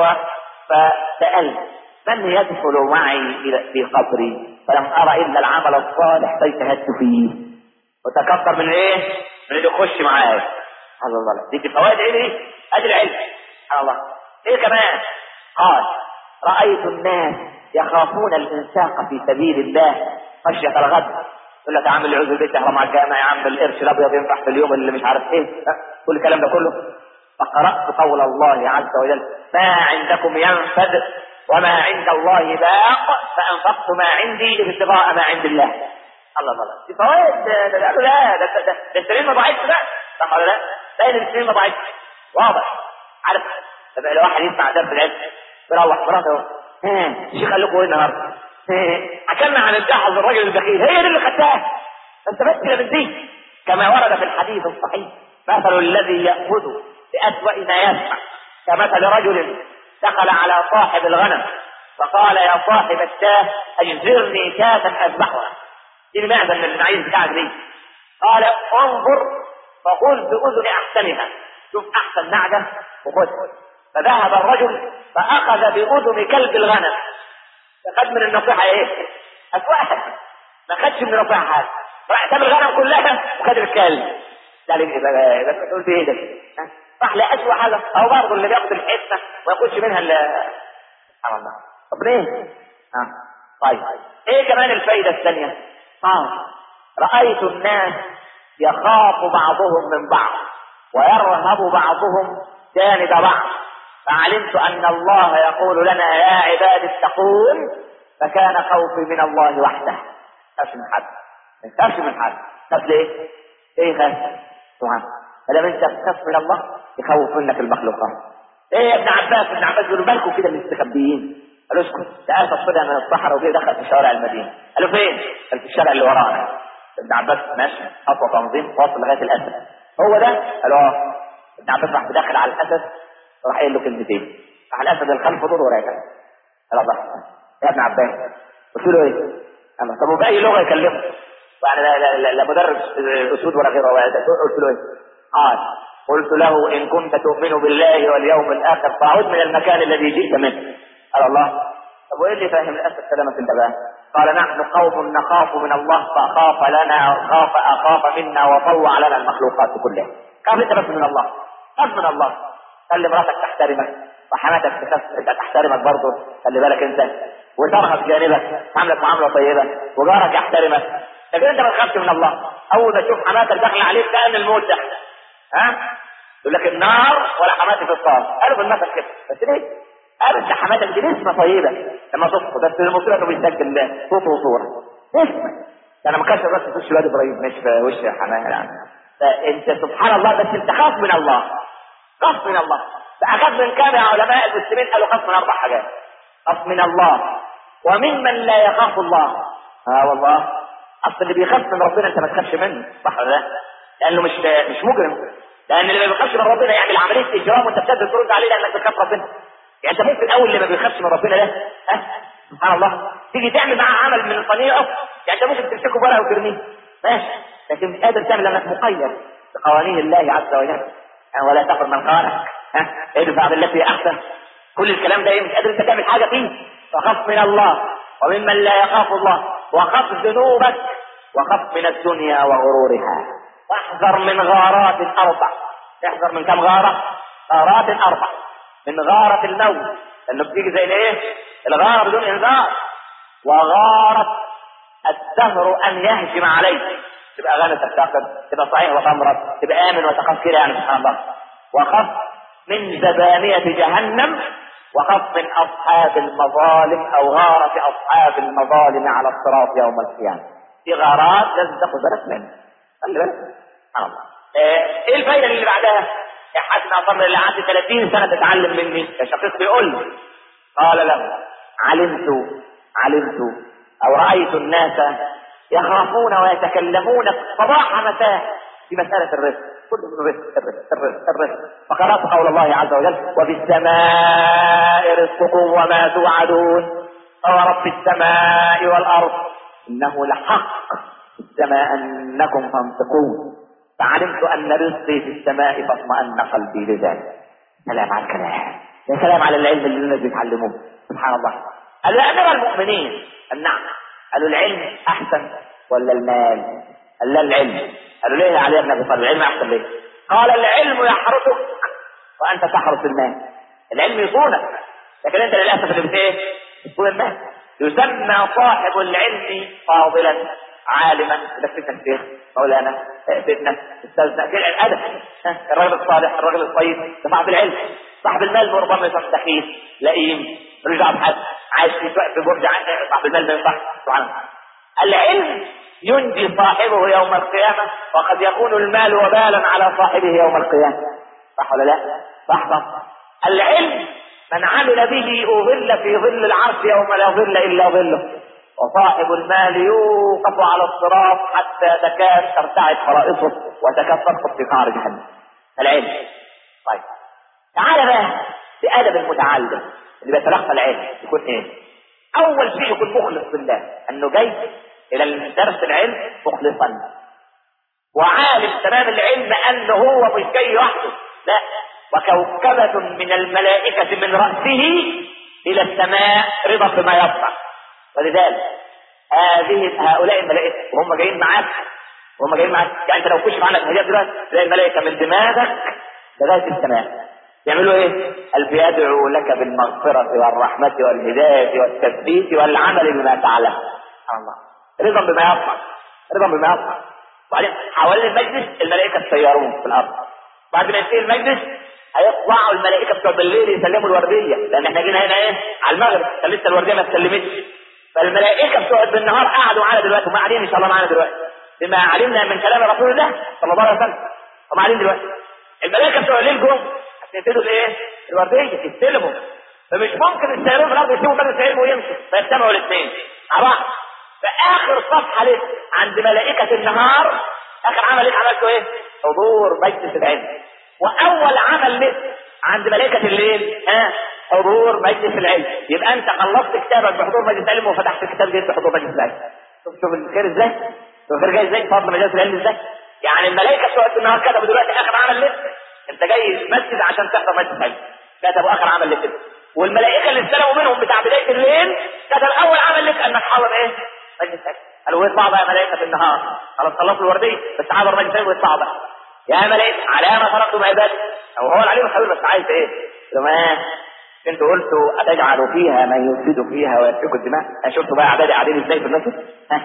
فسألت من يدخل معي في قبري فلم أرى إلا العمل الصالح فاجتهدت فيه وتكبر من إيه؟ من اللي يخش معايا سبحان الله دي فوائد ايه ادي العلم سبحان الله ايه كمان قال رأيت الناس يخافون الانفاق في سبيل الله خشية الغد يقول لك يا عم العزو البيت يحرم مع الجامع يا عم القرش الابيض ينفع في اليوم اللي مش عارف ايه كل الكلام ده كله فقرأت قول الله عز وجل ما عندكم ينفد وما عند الله باق فأنفقت ما عندي ابتغاء ما عند الله الله الله دي فوائد ده ده ده ده ده ده السليم ما ضعيفش بقى صح ولا لا؟ باين السليم ما ضعيفش واضح عارف لما الواحد يسمع درس العلم يروح مراته ها الشيخ قال لكم ايه النهارده؟ حكمنا عن الجحظ الرجل البخيل هي دي اللي خدتها انت بس كده من دي كما ورد في الحديث الصحيح مثل الذي يأخذ بأسوأ ما يسمع كمثل رجل دخل على صاحب الغنم فقال يا صاحب الشاة اجزرني شاة اذبحها دي المعدة من المعيز بتاعك دي قال انظر فخذ بأذن احسنها شوف احسن معدة وخذ فذهب الرجل فاخذ بأذن كلب الغنم فخد من النصيحة ايه اسوأها ما خدش من النصيحة حاجة راح ساب الغنم كلها وخد الكلب قال ايه بس تقول ايه ده راح لأسوأ حاجة أو برضه اللي بياخد الحسنة وما ياخدش منها ال سبحان الله طب ليه؟ آه. طيب ايه كمان الفايدة الثانية؟ اه رأيت الناس يخاف بعضهم من بعض ويرهب بعضهم جانب بعض فعلمت أن الله يقول لنا يا عباد اتقون فكان خوفي من الله وحده خاف من حد ما تخافش من حد خاف ليه؟ ايه خاف؟ سبحان فلما انت تخاف من الله يخوف منك المخلوقات ايه يا ابن عباس ابن عباس بيقولوا بالكم كده المستخبيين قالوا اسكت تعال تصفدها من الصحراء وجه دخل في شوارع المدينه قالوا فين؟ قال في الشارع اللي ورانا ابن عباس ماشي اقوى تنظيم واصل لغايه الاسد هو ده قالوا اه ابن عباس راح داخل على الاسد راح قايل له كلمتين راح الاسد الخلف دور وراجع قال الله يا ابن عباس قلت له ايه؟ قال طب وباي لغه يكلمه؟ يعني لا لا لا, لا مدرب اسود ولا غيره قلت له ايه؟ قال قلت له إن كنت تؤمن بالله واليوم الآخر فعد من المكان الذي جئت منه قال الله طب وإيه اللي فاهم الأسد سلامة انت بقى قال نحن قوم نخاف من الله فأخاف لنا خاف أخاف منا وطوع لنا المخلوقات كلها خاف انت بس من الله خاف من الله خلي مراتك تحترمك وحماتك تحترمك برضه خلي بالك انت وترهب جانبك تعاملك معامله طيبه وجارك يحترمك لكن انت ما تخافش من الله اول ما تشوف حماتك داخله عليك كان الموت تحت ها يقول لك النار ولا حماتي في الصار قالوا بالمثل كده بس ليه قالوا انت حماتك دي نسمه طيبه لما تصفى بس المصيبه انه بيسجل صوت وصوره نسمه انا ما كانش بس في وش الواد ابراهيم مش في وش حماه يعني فانت سبحان الله بس انت خاف من الله خاف من الله فاخاف من كام يا علماء المسلمين قالوا خاف من اربع حاجات خاف من الله وممن لا يخاف الله اه والله اصل اللي بيخاف من ربنا انت ما تخافش منه صح ولا لا؟ لانه مش مش مجرم لان اللي ما بيخافش من ربنا يعمل عمليه اجرام وانت بتقدر ترد عليه لانك بتخاف ربنا يعني انت ممكن اول اللي ما بيخافش من ربنا ده ها سبحان الله تيجي تعمل معاه عمل من صنيعه يعني انت ممكن تمسكه بره وترميه ماشي لكن مش قادر تعمل لانك مقيد بقوانين الله عز وجل يعني ولا تاخذ من خانك ها ادفع بالتي احسن كل الكلام ده ايه مش قادر انت تعمل حاجه فيه فخف من الله وممن لا يخاف الله وخف ذنوبك وخف من الدنيا وغرورها واحذر من غارات اربع احذر من كم غارة غارات اربع من غارة الموت لانه بتيجي زي الايه الغارة بدون انذار وغارة الدهر ان يهجم عليك تبقى غنى تفتقد تبقى صحيح وتمرض تبقى امن وتخاف كده يعني سبحان الله وخف من زبانية جهنم وخف من اصحاب المظالم او غارة اصحاب المظالم على الصراط يوم القيامة في غارات لازم تاخد بالك منها خلي بالك سبحان الله ايه الفايدة اللي بعدها يا حسن اصبر اللي قعدت 30 سنة تتعلم مني يا شقيق بيقول لي قال له علمت علمت او رأيت الناس يخافون ويتكلمون صباح مساء في مسألة الرزق كل من الرزق الرزق الرزق الرزق فقرأت قول الله عز وجل وفي السماء رزقكم وما توعدون فورب السماء والأرض إنه لحق في السماء أنكم تنطقون فعلمت أن رزقي في السماء فاطمأن قلبي لذلك سلام على الكلام يا سلام على العلم اللي الناس بيتعلموه سبحان الله قالوا يا أمير المؤمنين النعم قالوا العلم أحسن ولا المال قال لا العلم قالوا ليه يا علي بن ابي طالب العلم احسن ليه قال العلم يحرسك وانت تحرس المال العلم يصونك لكن انت للاسف اللي بت ايه؟ بتكون المال يسمى صاحب العلم فاضلا عالما ده فتنة الشيخ مولانا فتنة استاذنا دي الادب الراجل الصالح الراجل الطيب ده صاحب العلم صاحب المال ربما يكون دخيل لئيم رجع بحد عايش في في برج صاحب المال ما ينفعش سبحان الله العلم ينجي صاحبه يوم القيامة وقد يكون المال وبالا على صاحبه يوم القيامة صح ولا لا؟ صح صح العلم من عمل به أظل في ظل العرش يوم لا ظل إلا ظله وصاحب المال يوقف على الصراط حتى تكاد ترتعد فرائصه وتكاد تسقط في قعر جهنم العلم طيب تعال بقى بأدب المتعلم اللي بيتلقى العلم يكون ايه؟ أول شيء يكون مخلص بالله أنه جاي إلى درس العلم مخلصا وعالم تمام العلم أنه هو مش جاي وحده لا وكوكبة من الملائكة من رأسه إلى السماء رضا بما يصنع ولذلك هذه هؤلاء الملائكة وهم جايين معاك وهم جايين معاك يعني انت لو كشف عنك الحجاب دلوقتي تلاقي الملائكة من دماغك لغاية السماء يعملوا ايه؟ قال بيدعو لك بالمغفرة والرحمة والهداية والتثبيت والعمل بما تعلم سبحان الله رضا بما يصنع رضا بما يصنع وبعدين حوالين المجلس الملائكة تسيرون في الأرض بعد ما ينتهي المجلس هيطلعوا الملائكة بتوع بالليل يسلموا الوردية لأن احنا جينا هنا ايه؟ على المغرب كان لسه الوردية ما اتسلمتش فالملائكة بتوع بالنهار قعدوا معانا دلوقتي وما قاعدين إن شاء الله معانا دلوقتي بما علمنا من كلام رسول الله صلى الله عليه وسلم هم قاعدين دلوقتي الملائكة بتوع الليل جم عشان يبتدوا الايه؟ الوردية يستلموا فمش ممكن السيارين في الارض يسيبوا مجلس علم ويمشوا فيجتمعوا الاثنين مع بعض فاخر صفحه لك عند ملائكه النهار اخر عمل لك عملته ايه؟ حضور مجلس العلم واول عمل لك عند ملائكه الليل ها حضور مجلس العلم يبقى انت خلصت كتابك بحضور مجلس العلم وفتحت الكتاب جديد بحضور مجلس العلم شوف شوف الخير ازاي؟ شوف الخير جاي ازاي؟ فضل مجلس العلم ازاي؟ يعني الملائكه بتوع النهار كتبوا دلوقتي اخر عمل لك انت جاي مسجد عشان تحضر مجلس العلم كتبوا اخر عمل لك كده والملائكه اللي استلموا منهم بتاع بدايه الليل كتب اول عمل لك انك حاضر ايه؟ مجلس علم قالوا يطلعوا بقى ملائكه في النهار خلاص خلصوا الورديه بس حاضر مجلس علم ويطلعوا بقى يا ملائكه على ما تركتم عبادي او هو العليم الخبير بس عايز ايه؟ تمام انتوا قلتوا اتجعل فيها من يفسد فيها ويسفك الدماء شفتوا بقى اعدادي قاعدين ازاي في المسجد؟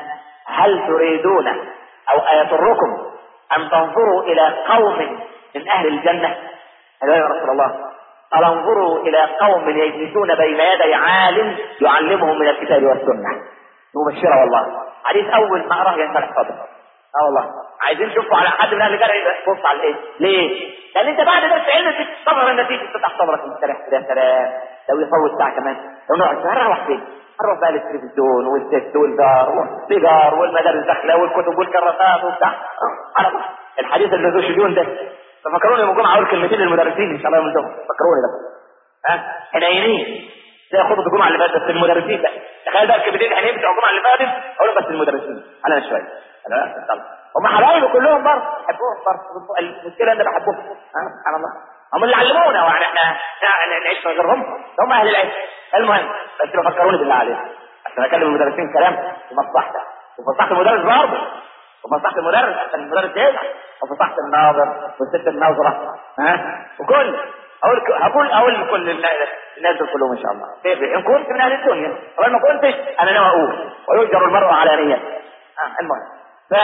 هل تريدون او ايسركم ان تنظروا الى قوم من اهل الجنه؟ قالوا يا رسول الله قال انظروا الى قوم يجلسون بين يدي عالم يعلمهم من الكتاب والسنه مبشره والله حديث اول ما اقراه ينشرح صدره اه والله عايزين نشوفوا على حد من اهل الجنه بص على ايه ليه لان انت بعد درس علم تستمر النتيجه تفتح صدرك مستريح كده يا سلام لو يفوت ساعه كمان لو نقعد هنروح فين هنروح بقى للتلفزيون والست والدار والسيجار والمدارس الداخله والكتب والكراسات وبتاع على طول الحديث اللي ذو شجون ده ففكروني يوم الجمعه اقول كلمتين للمدرسين ان شاء الله يوم الجمعه فكروني بس ها حنينين زي خطبه الجمعه اللي فاتت بس المدرسين بقى تخيل بقى الكلمتين الحنينين بتوع الجمعه اللي فاتت اقول بس المدرسين على شويه انا لا طبعا هم حبايبي كلهم برضه بحبهم برضه المشكله انا بحبهم سبحان الله هم اللي علمونا يعني احنا نعيش من غيرهم هم اهل العلم المهم بس فكروني بالله عليك عشان اكلم المدرسين كلام في مصلحتك وفي مصلحه المدرس برضه وفي مصلحه المدرس عشان المدرس يزعل وفي مصلحه الناظر والست الناظره ها وكل اقول هقول اقول لكل الناس دول كلهم ان شاء الله كيف ان كنت من اهل الدنيا طبعا ما كنتش انا ناوي اقول ويؤجر المرء على نيته آه المهم ف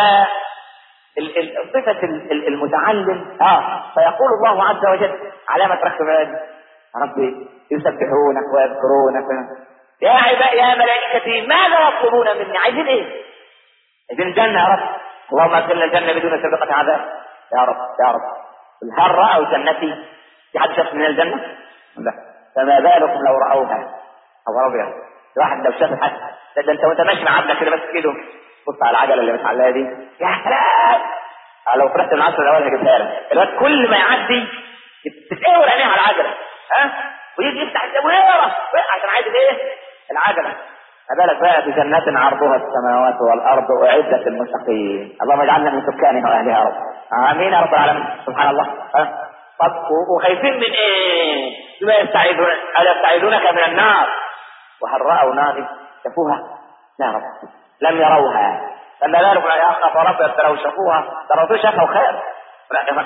صفة المتعلم اه فيقول الله عز وجل على ما تركت يا ربي يسبحونك ويذكرونك يا عباد يا ملائكتي ماذا يطلبون مني عايزين ايه؟ عايزين الجنة يا رب اللهم ادخلنا الجنة بدون سابقة عذاب يا رب يا رب هل رأوا جنتي في حد شاف من الجنة؟ لا فما بالكم لو رأوها أو رضيها الواحد لو شاف حد ده انت وانت ماشي مع عبدك كده بس كده بص على العجله اللي متعلقه دي يا سلام لو فرحت من العصر الاول هجيبها لك الواد كل ما يعدي تتقور عينيه على العجله ها ويجي يفتح الباب ويقرا عشان عايز ايه؟ العجله ما بالك بقى بجنات عرضها السماوات والارض اعدت للمتقين اللهم اجعلنا من سكانها واهلها يا رب امين يا رب العالمين سبحان الله ها طب وخايفين من ايه؟ بما يستعيذون الا يستعيذونك من النار وهل راوا نار شافوها؟ لا رب لم يروها فما بالك يا اخ رب لو شافوها ترى شافوا خير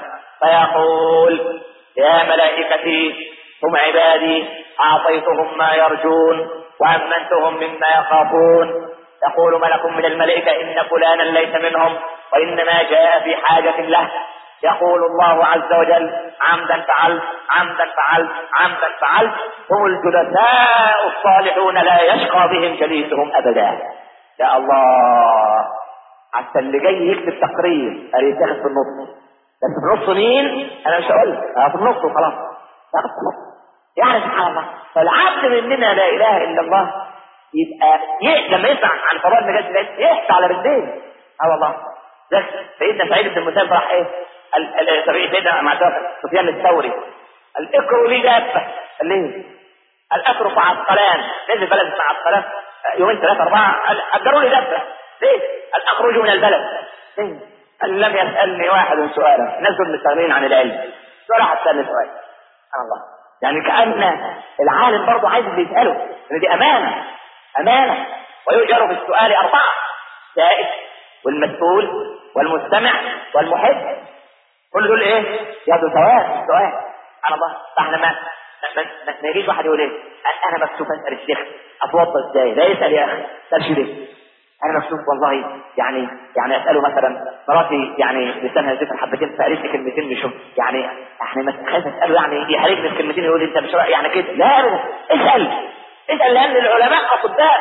فيقول يا ملائكتي هم عبادي أعطيتهم ما يرجون وأمنتهم مما يخافون يقول ملك من الملائكة إن فلانا ليس منهم وإنما جاء في حاجة له يقول الله عز وجل عمدا فعلت عمدا فعلت عمدا فعلت هم الجلساء الصالحون لا يشقى بهم جليسهم أبدا يا الله حتى اللي جاي يكتب تقرير قال يتاخد في النص بس في النص مين؟ انا مش هقول لك في النص وخلاص تاخد في النص يعني سبحان الله فالعبد مننا لا اله الا الله يبقى ي- لما يسمع عن قضاء المجاز ده يحكي على رجلين اه والله ده سيدنا سعيد بن المسيب راح ايه؟ ال- ال- سيدنا مع سفيان الثوري قال اقروا لي دابه قال ليه؟ قال اترك عسقلان نزل بلد اسمها عسقلان يومين ثلاثه اربعه قال اجروا لي دابه ليه؟ قال اخرج من البلد ليه؟ قال لم يسالني واحد سؤالا الناس دول مستغنين عن العلم ولا حد سالني سؤال سبحان الله يعني كان العالم برضه عايز اللي يساله ان دي امانه امانه ويؤجر في السؤال اربعه سائل والمسؤول والمستمع والمحب كل دول ايه؟ ياخدوا ثواب سؤال سبحان الله فاحنا ما ما, ما, ما يجيش واحد يقول ايه؟ انا مكسوف اسال الشيخ اتوضى ازاي؟ لا يسال يا اخي اسالش ليه؟ انا مكسوف والله يعني يعني اساله مثلا مراتي يعني لسانها زفر حبتين فقالت لي كلمتين مش يعني يعني ما خايف اساله يعني يحرجني في كلمتين يقول لي انت مش رأي يعني كده لا ابدا اسال اسال لان العلماء اطباء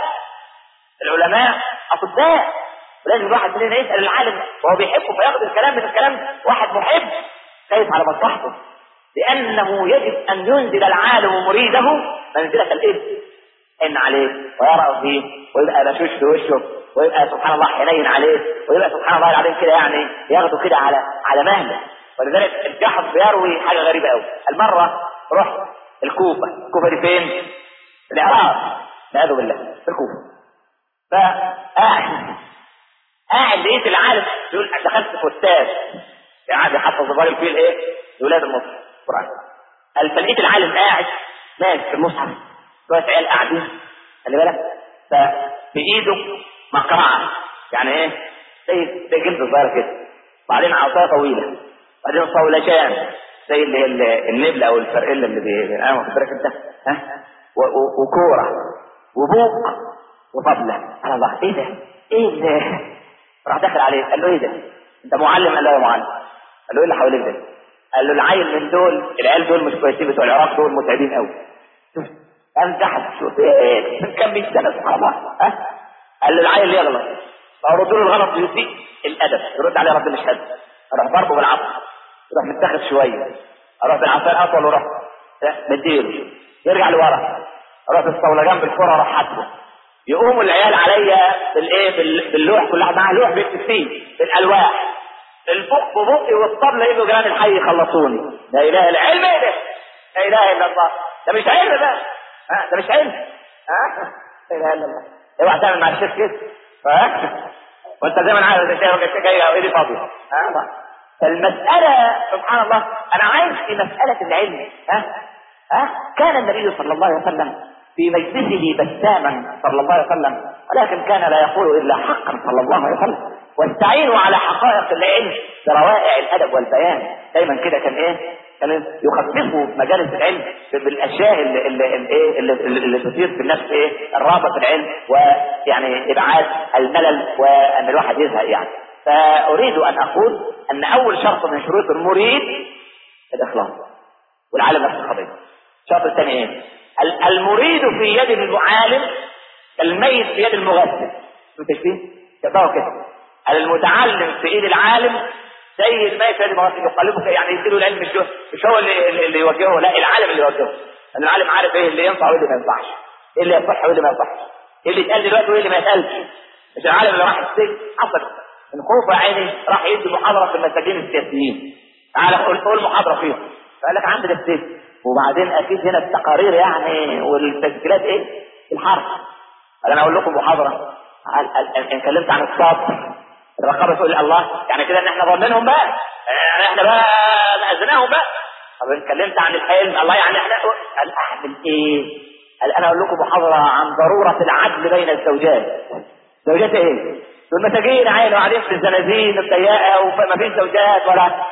العلماء اطباء ولازم الواحد مننا يسال العالم وهو بيحبه فياخد الكلام من الكلام واحد محب خايف على مصلحته لانه يجب ان ينزل العالم مريده منزله الابن ان عليه ويرى فيه ويبقى بشوش في وشه ويبقى سبحان الله حنين عليه ويبقى سبحان الله العظيم كده يعني ياخده كده على على مهله ولذلك الجحظ بيروي حاجه غريبه قوي المره رحت الكوفه الكوفه دي فين؟ العراق والعياذ بالله في الكوفه فقاعد قاعد لقيت العالم يقول دخلت في استاذ قاعد يحفظ الراجل فيه الايه؟ لاولاد المصحف القران قال فلقيت العالم قاعد ماسك في المصحف شويه عيال قاعدين خلي بالك فبايده مقرعه يعني ايه؟ زي زي جلد صغير كده بعدين عصايه طويله بعدين صولجان زي اللي اللي النبل او الفرقله اللي بي انا واخد بالك انت ها و- و- وكوره وبوق وطبله على الله ايه ده؟ ايه ده؟ راح داخل عليه قال له ايه ده؟ انت معلم قال له يا معلم قال له ايه اللي حواليك ده؟ قال له العيل من دول العيال دول مش كويسين بتوع العراق دول متعبين قوي قام جحد شوف ايه من كام 100 سنه سبحان الله ها قال له العيل يغلط فردوا له الغلط يسيء الادب يرد عليه رد مش هدف اروح ضربه بالعصا يروح متاخد شويه اروح بالعصا اطول واروح مديله يرجع لورا اروح بالصولجان بالكره اروح حاسبه يقوموا العيال عليا بالايه بال- باللوح كل واحد معاه لوح بيكتب فيه بالالواح البق بقي والطبل يجوا جيران الحي يخلصوني لا اله الا علم ايه ده؟ لا اله الا الله ده مش علم ده ها ده مش علم ها لا اله الا الله اوعى تعمل مع الشيخ كده ها وانت زي ما انا عارف الشيخ الشيخ جاي ايدي فاضيه ها فالمسألة سبحان الله أنا عايز في مسألة العلم ها ها كان النبي صلى الله عليه وسلم في مجلسه بساما صلى الله عليه وسلم ولكن كان لا يقول إلا حقا صلى الله عليه وسلم واستعينوا على حقائق العلم بروائع الأدب والبيان دايما كده كان إيه كان يخففوا مجالس العلم بالاشياء اللي اللي اللي, اللي, اللي, اللي تثير في النفس ايه الرغبه في العلم ويعني ابعاد الملل وان الواحد يزهق يعني فاريد ان اقول ان اول شرط من شروط المريد الاخلاص والعالم نفس القضيه الشرط الثاني ايه ال- المريد في يد المعالم كالميت في يد المغسل شو تشبيه تقدروا كده المتعلم في ايد العالم زي الميت في يد المغسل يقلبه كده، يعني يديله العلم مش هو مش هو اللي, اللي اللي يوجهه لا العالم اللي يوجهه لان العالم عارف ايه اللي ينفع وايه اللي ما ينفعش ايه اللي يصح وايه اللي ما يصحش ايه اللي يتقال دلوقتي وايه اللي ما يتقالش مش العالم اللي راح السجن حصل من خوف عيني راح يدي محاضره في المساجين السياسيين تعالى قول قول محاضره فيهم فقال لك عندنا السجن وبعدين اكيد هنا التقارير يعني والتسجيلات ايه الحرب قال انا اقول لكم محاضره قال- قال- قال- اتكلمت عن الصبر الرقابه تقول الله يعني كده ان احنا ظالمينهم بقى يعني احنا بقى اذناهم بقى طب اتكلمت عن الحلم الله يعني احنا قال اعمل ايه؟ قال انا اقول لكم محاضره عن ضروره العدل بين الزوجات زوجات ايه؟ دول مساجين عينوا قاعدين في الزنازين الضيقه وما فيش زوجات ولا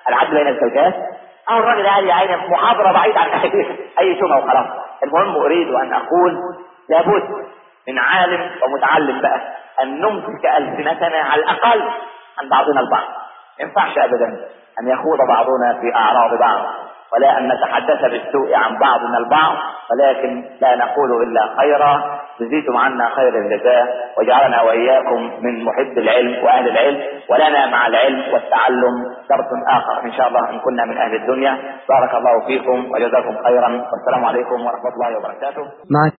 العدل بين الزوجات أو الراجل قال يا عيني محاضرة بعيد عن أي أي شبهة وخلاص المهم أريد أن أقول لابد من عالم ومتعلم بقى أن نمسك ألسنتنا على الأقل عن بعضنا البعض ما ينفعش أبدا أن يخوض بعضنا في أعراض بعض ولا أن نتحدث بالسوء عن بعضنا البعض ولكن لا نقول إلا خيرا جزيتم عنا خير الجزاء وجعلنا وإياكم من محب العلم وأهل العلم ولنا مع العلم والتعلم درس آخر إن شاء الله إن كنا من أهل الدنيا بارك الله فيكم وجزاكم خيرا والسلام عليكم ورحمة الله وبركاته مع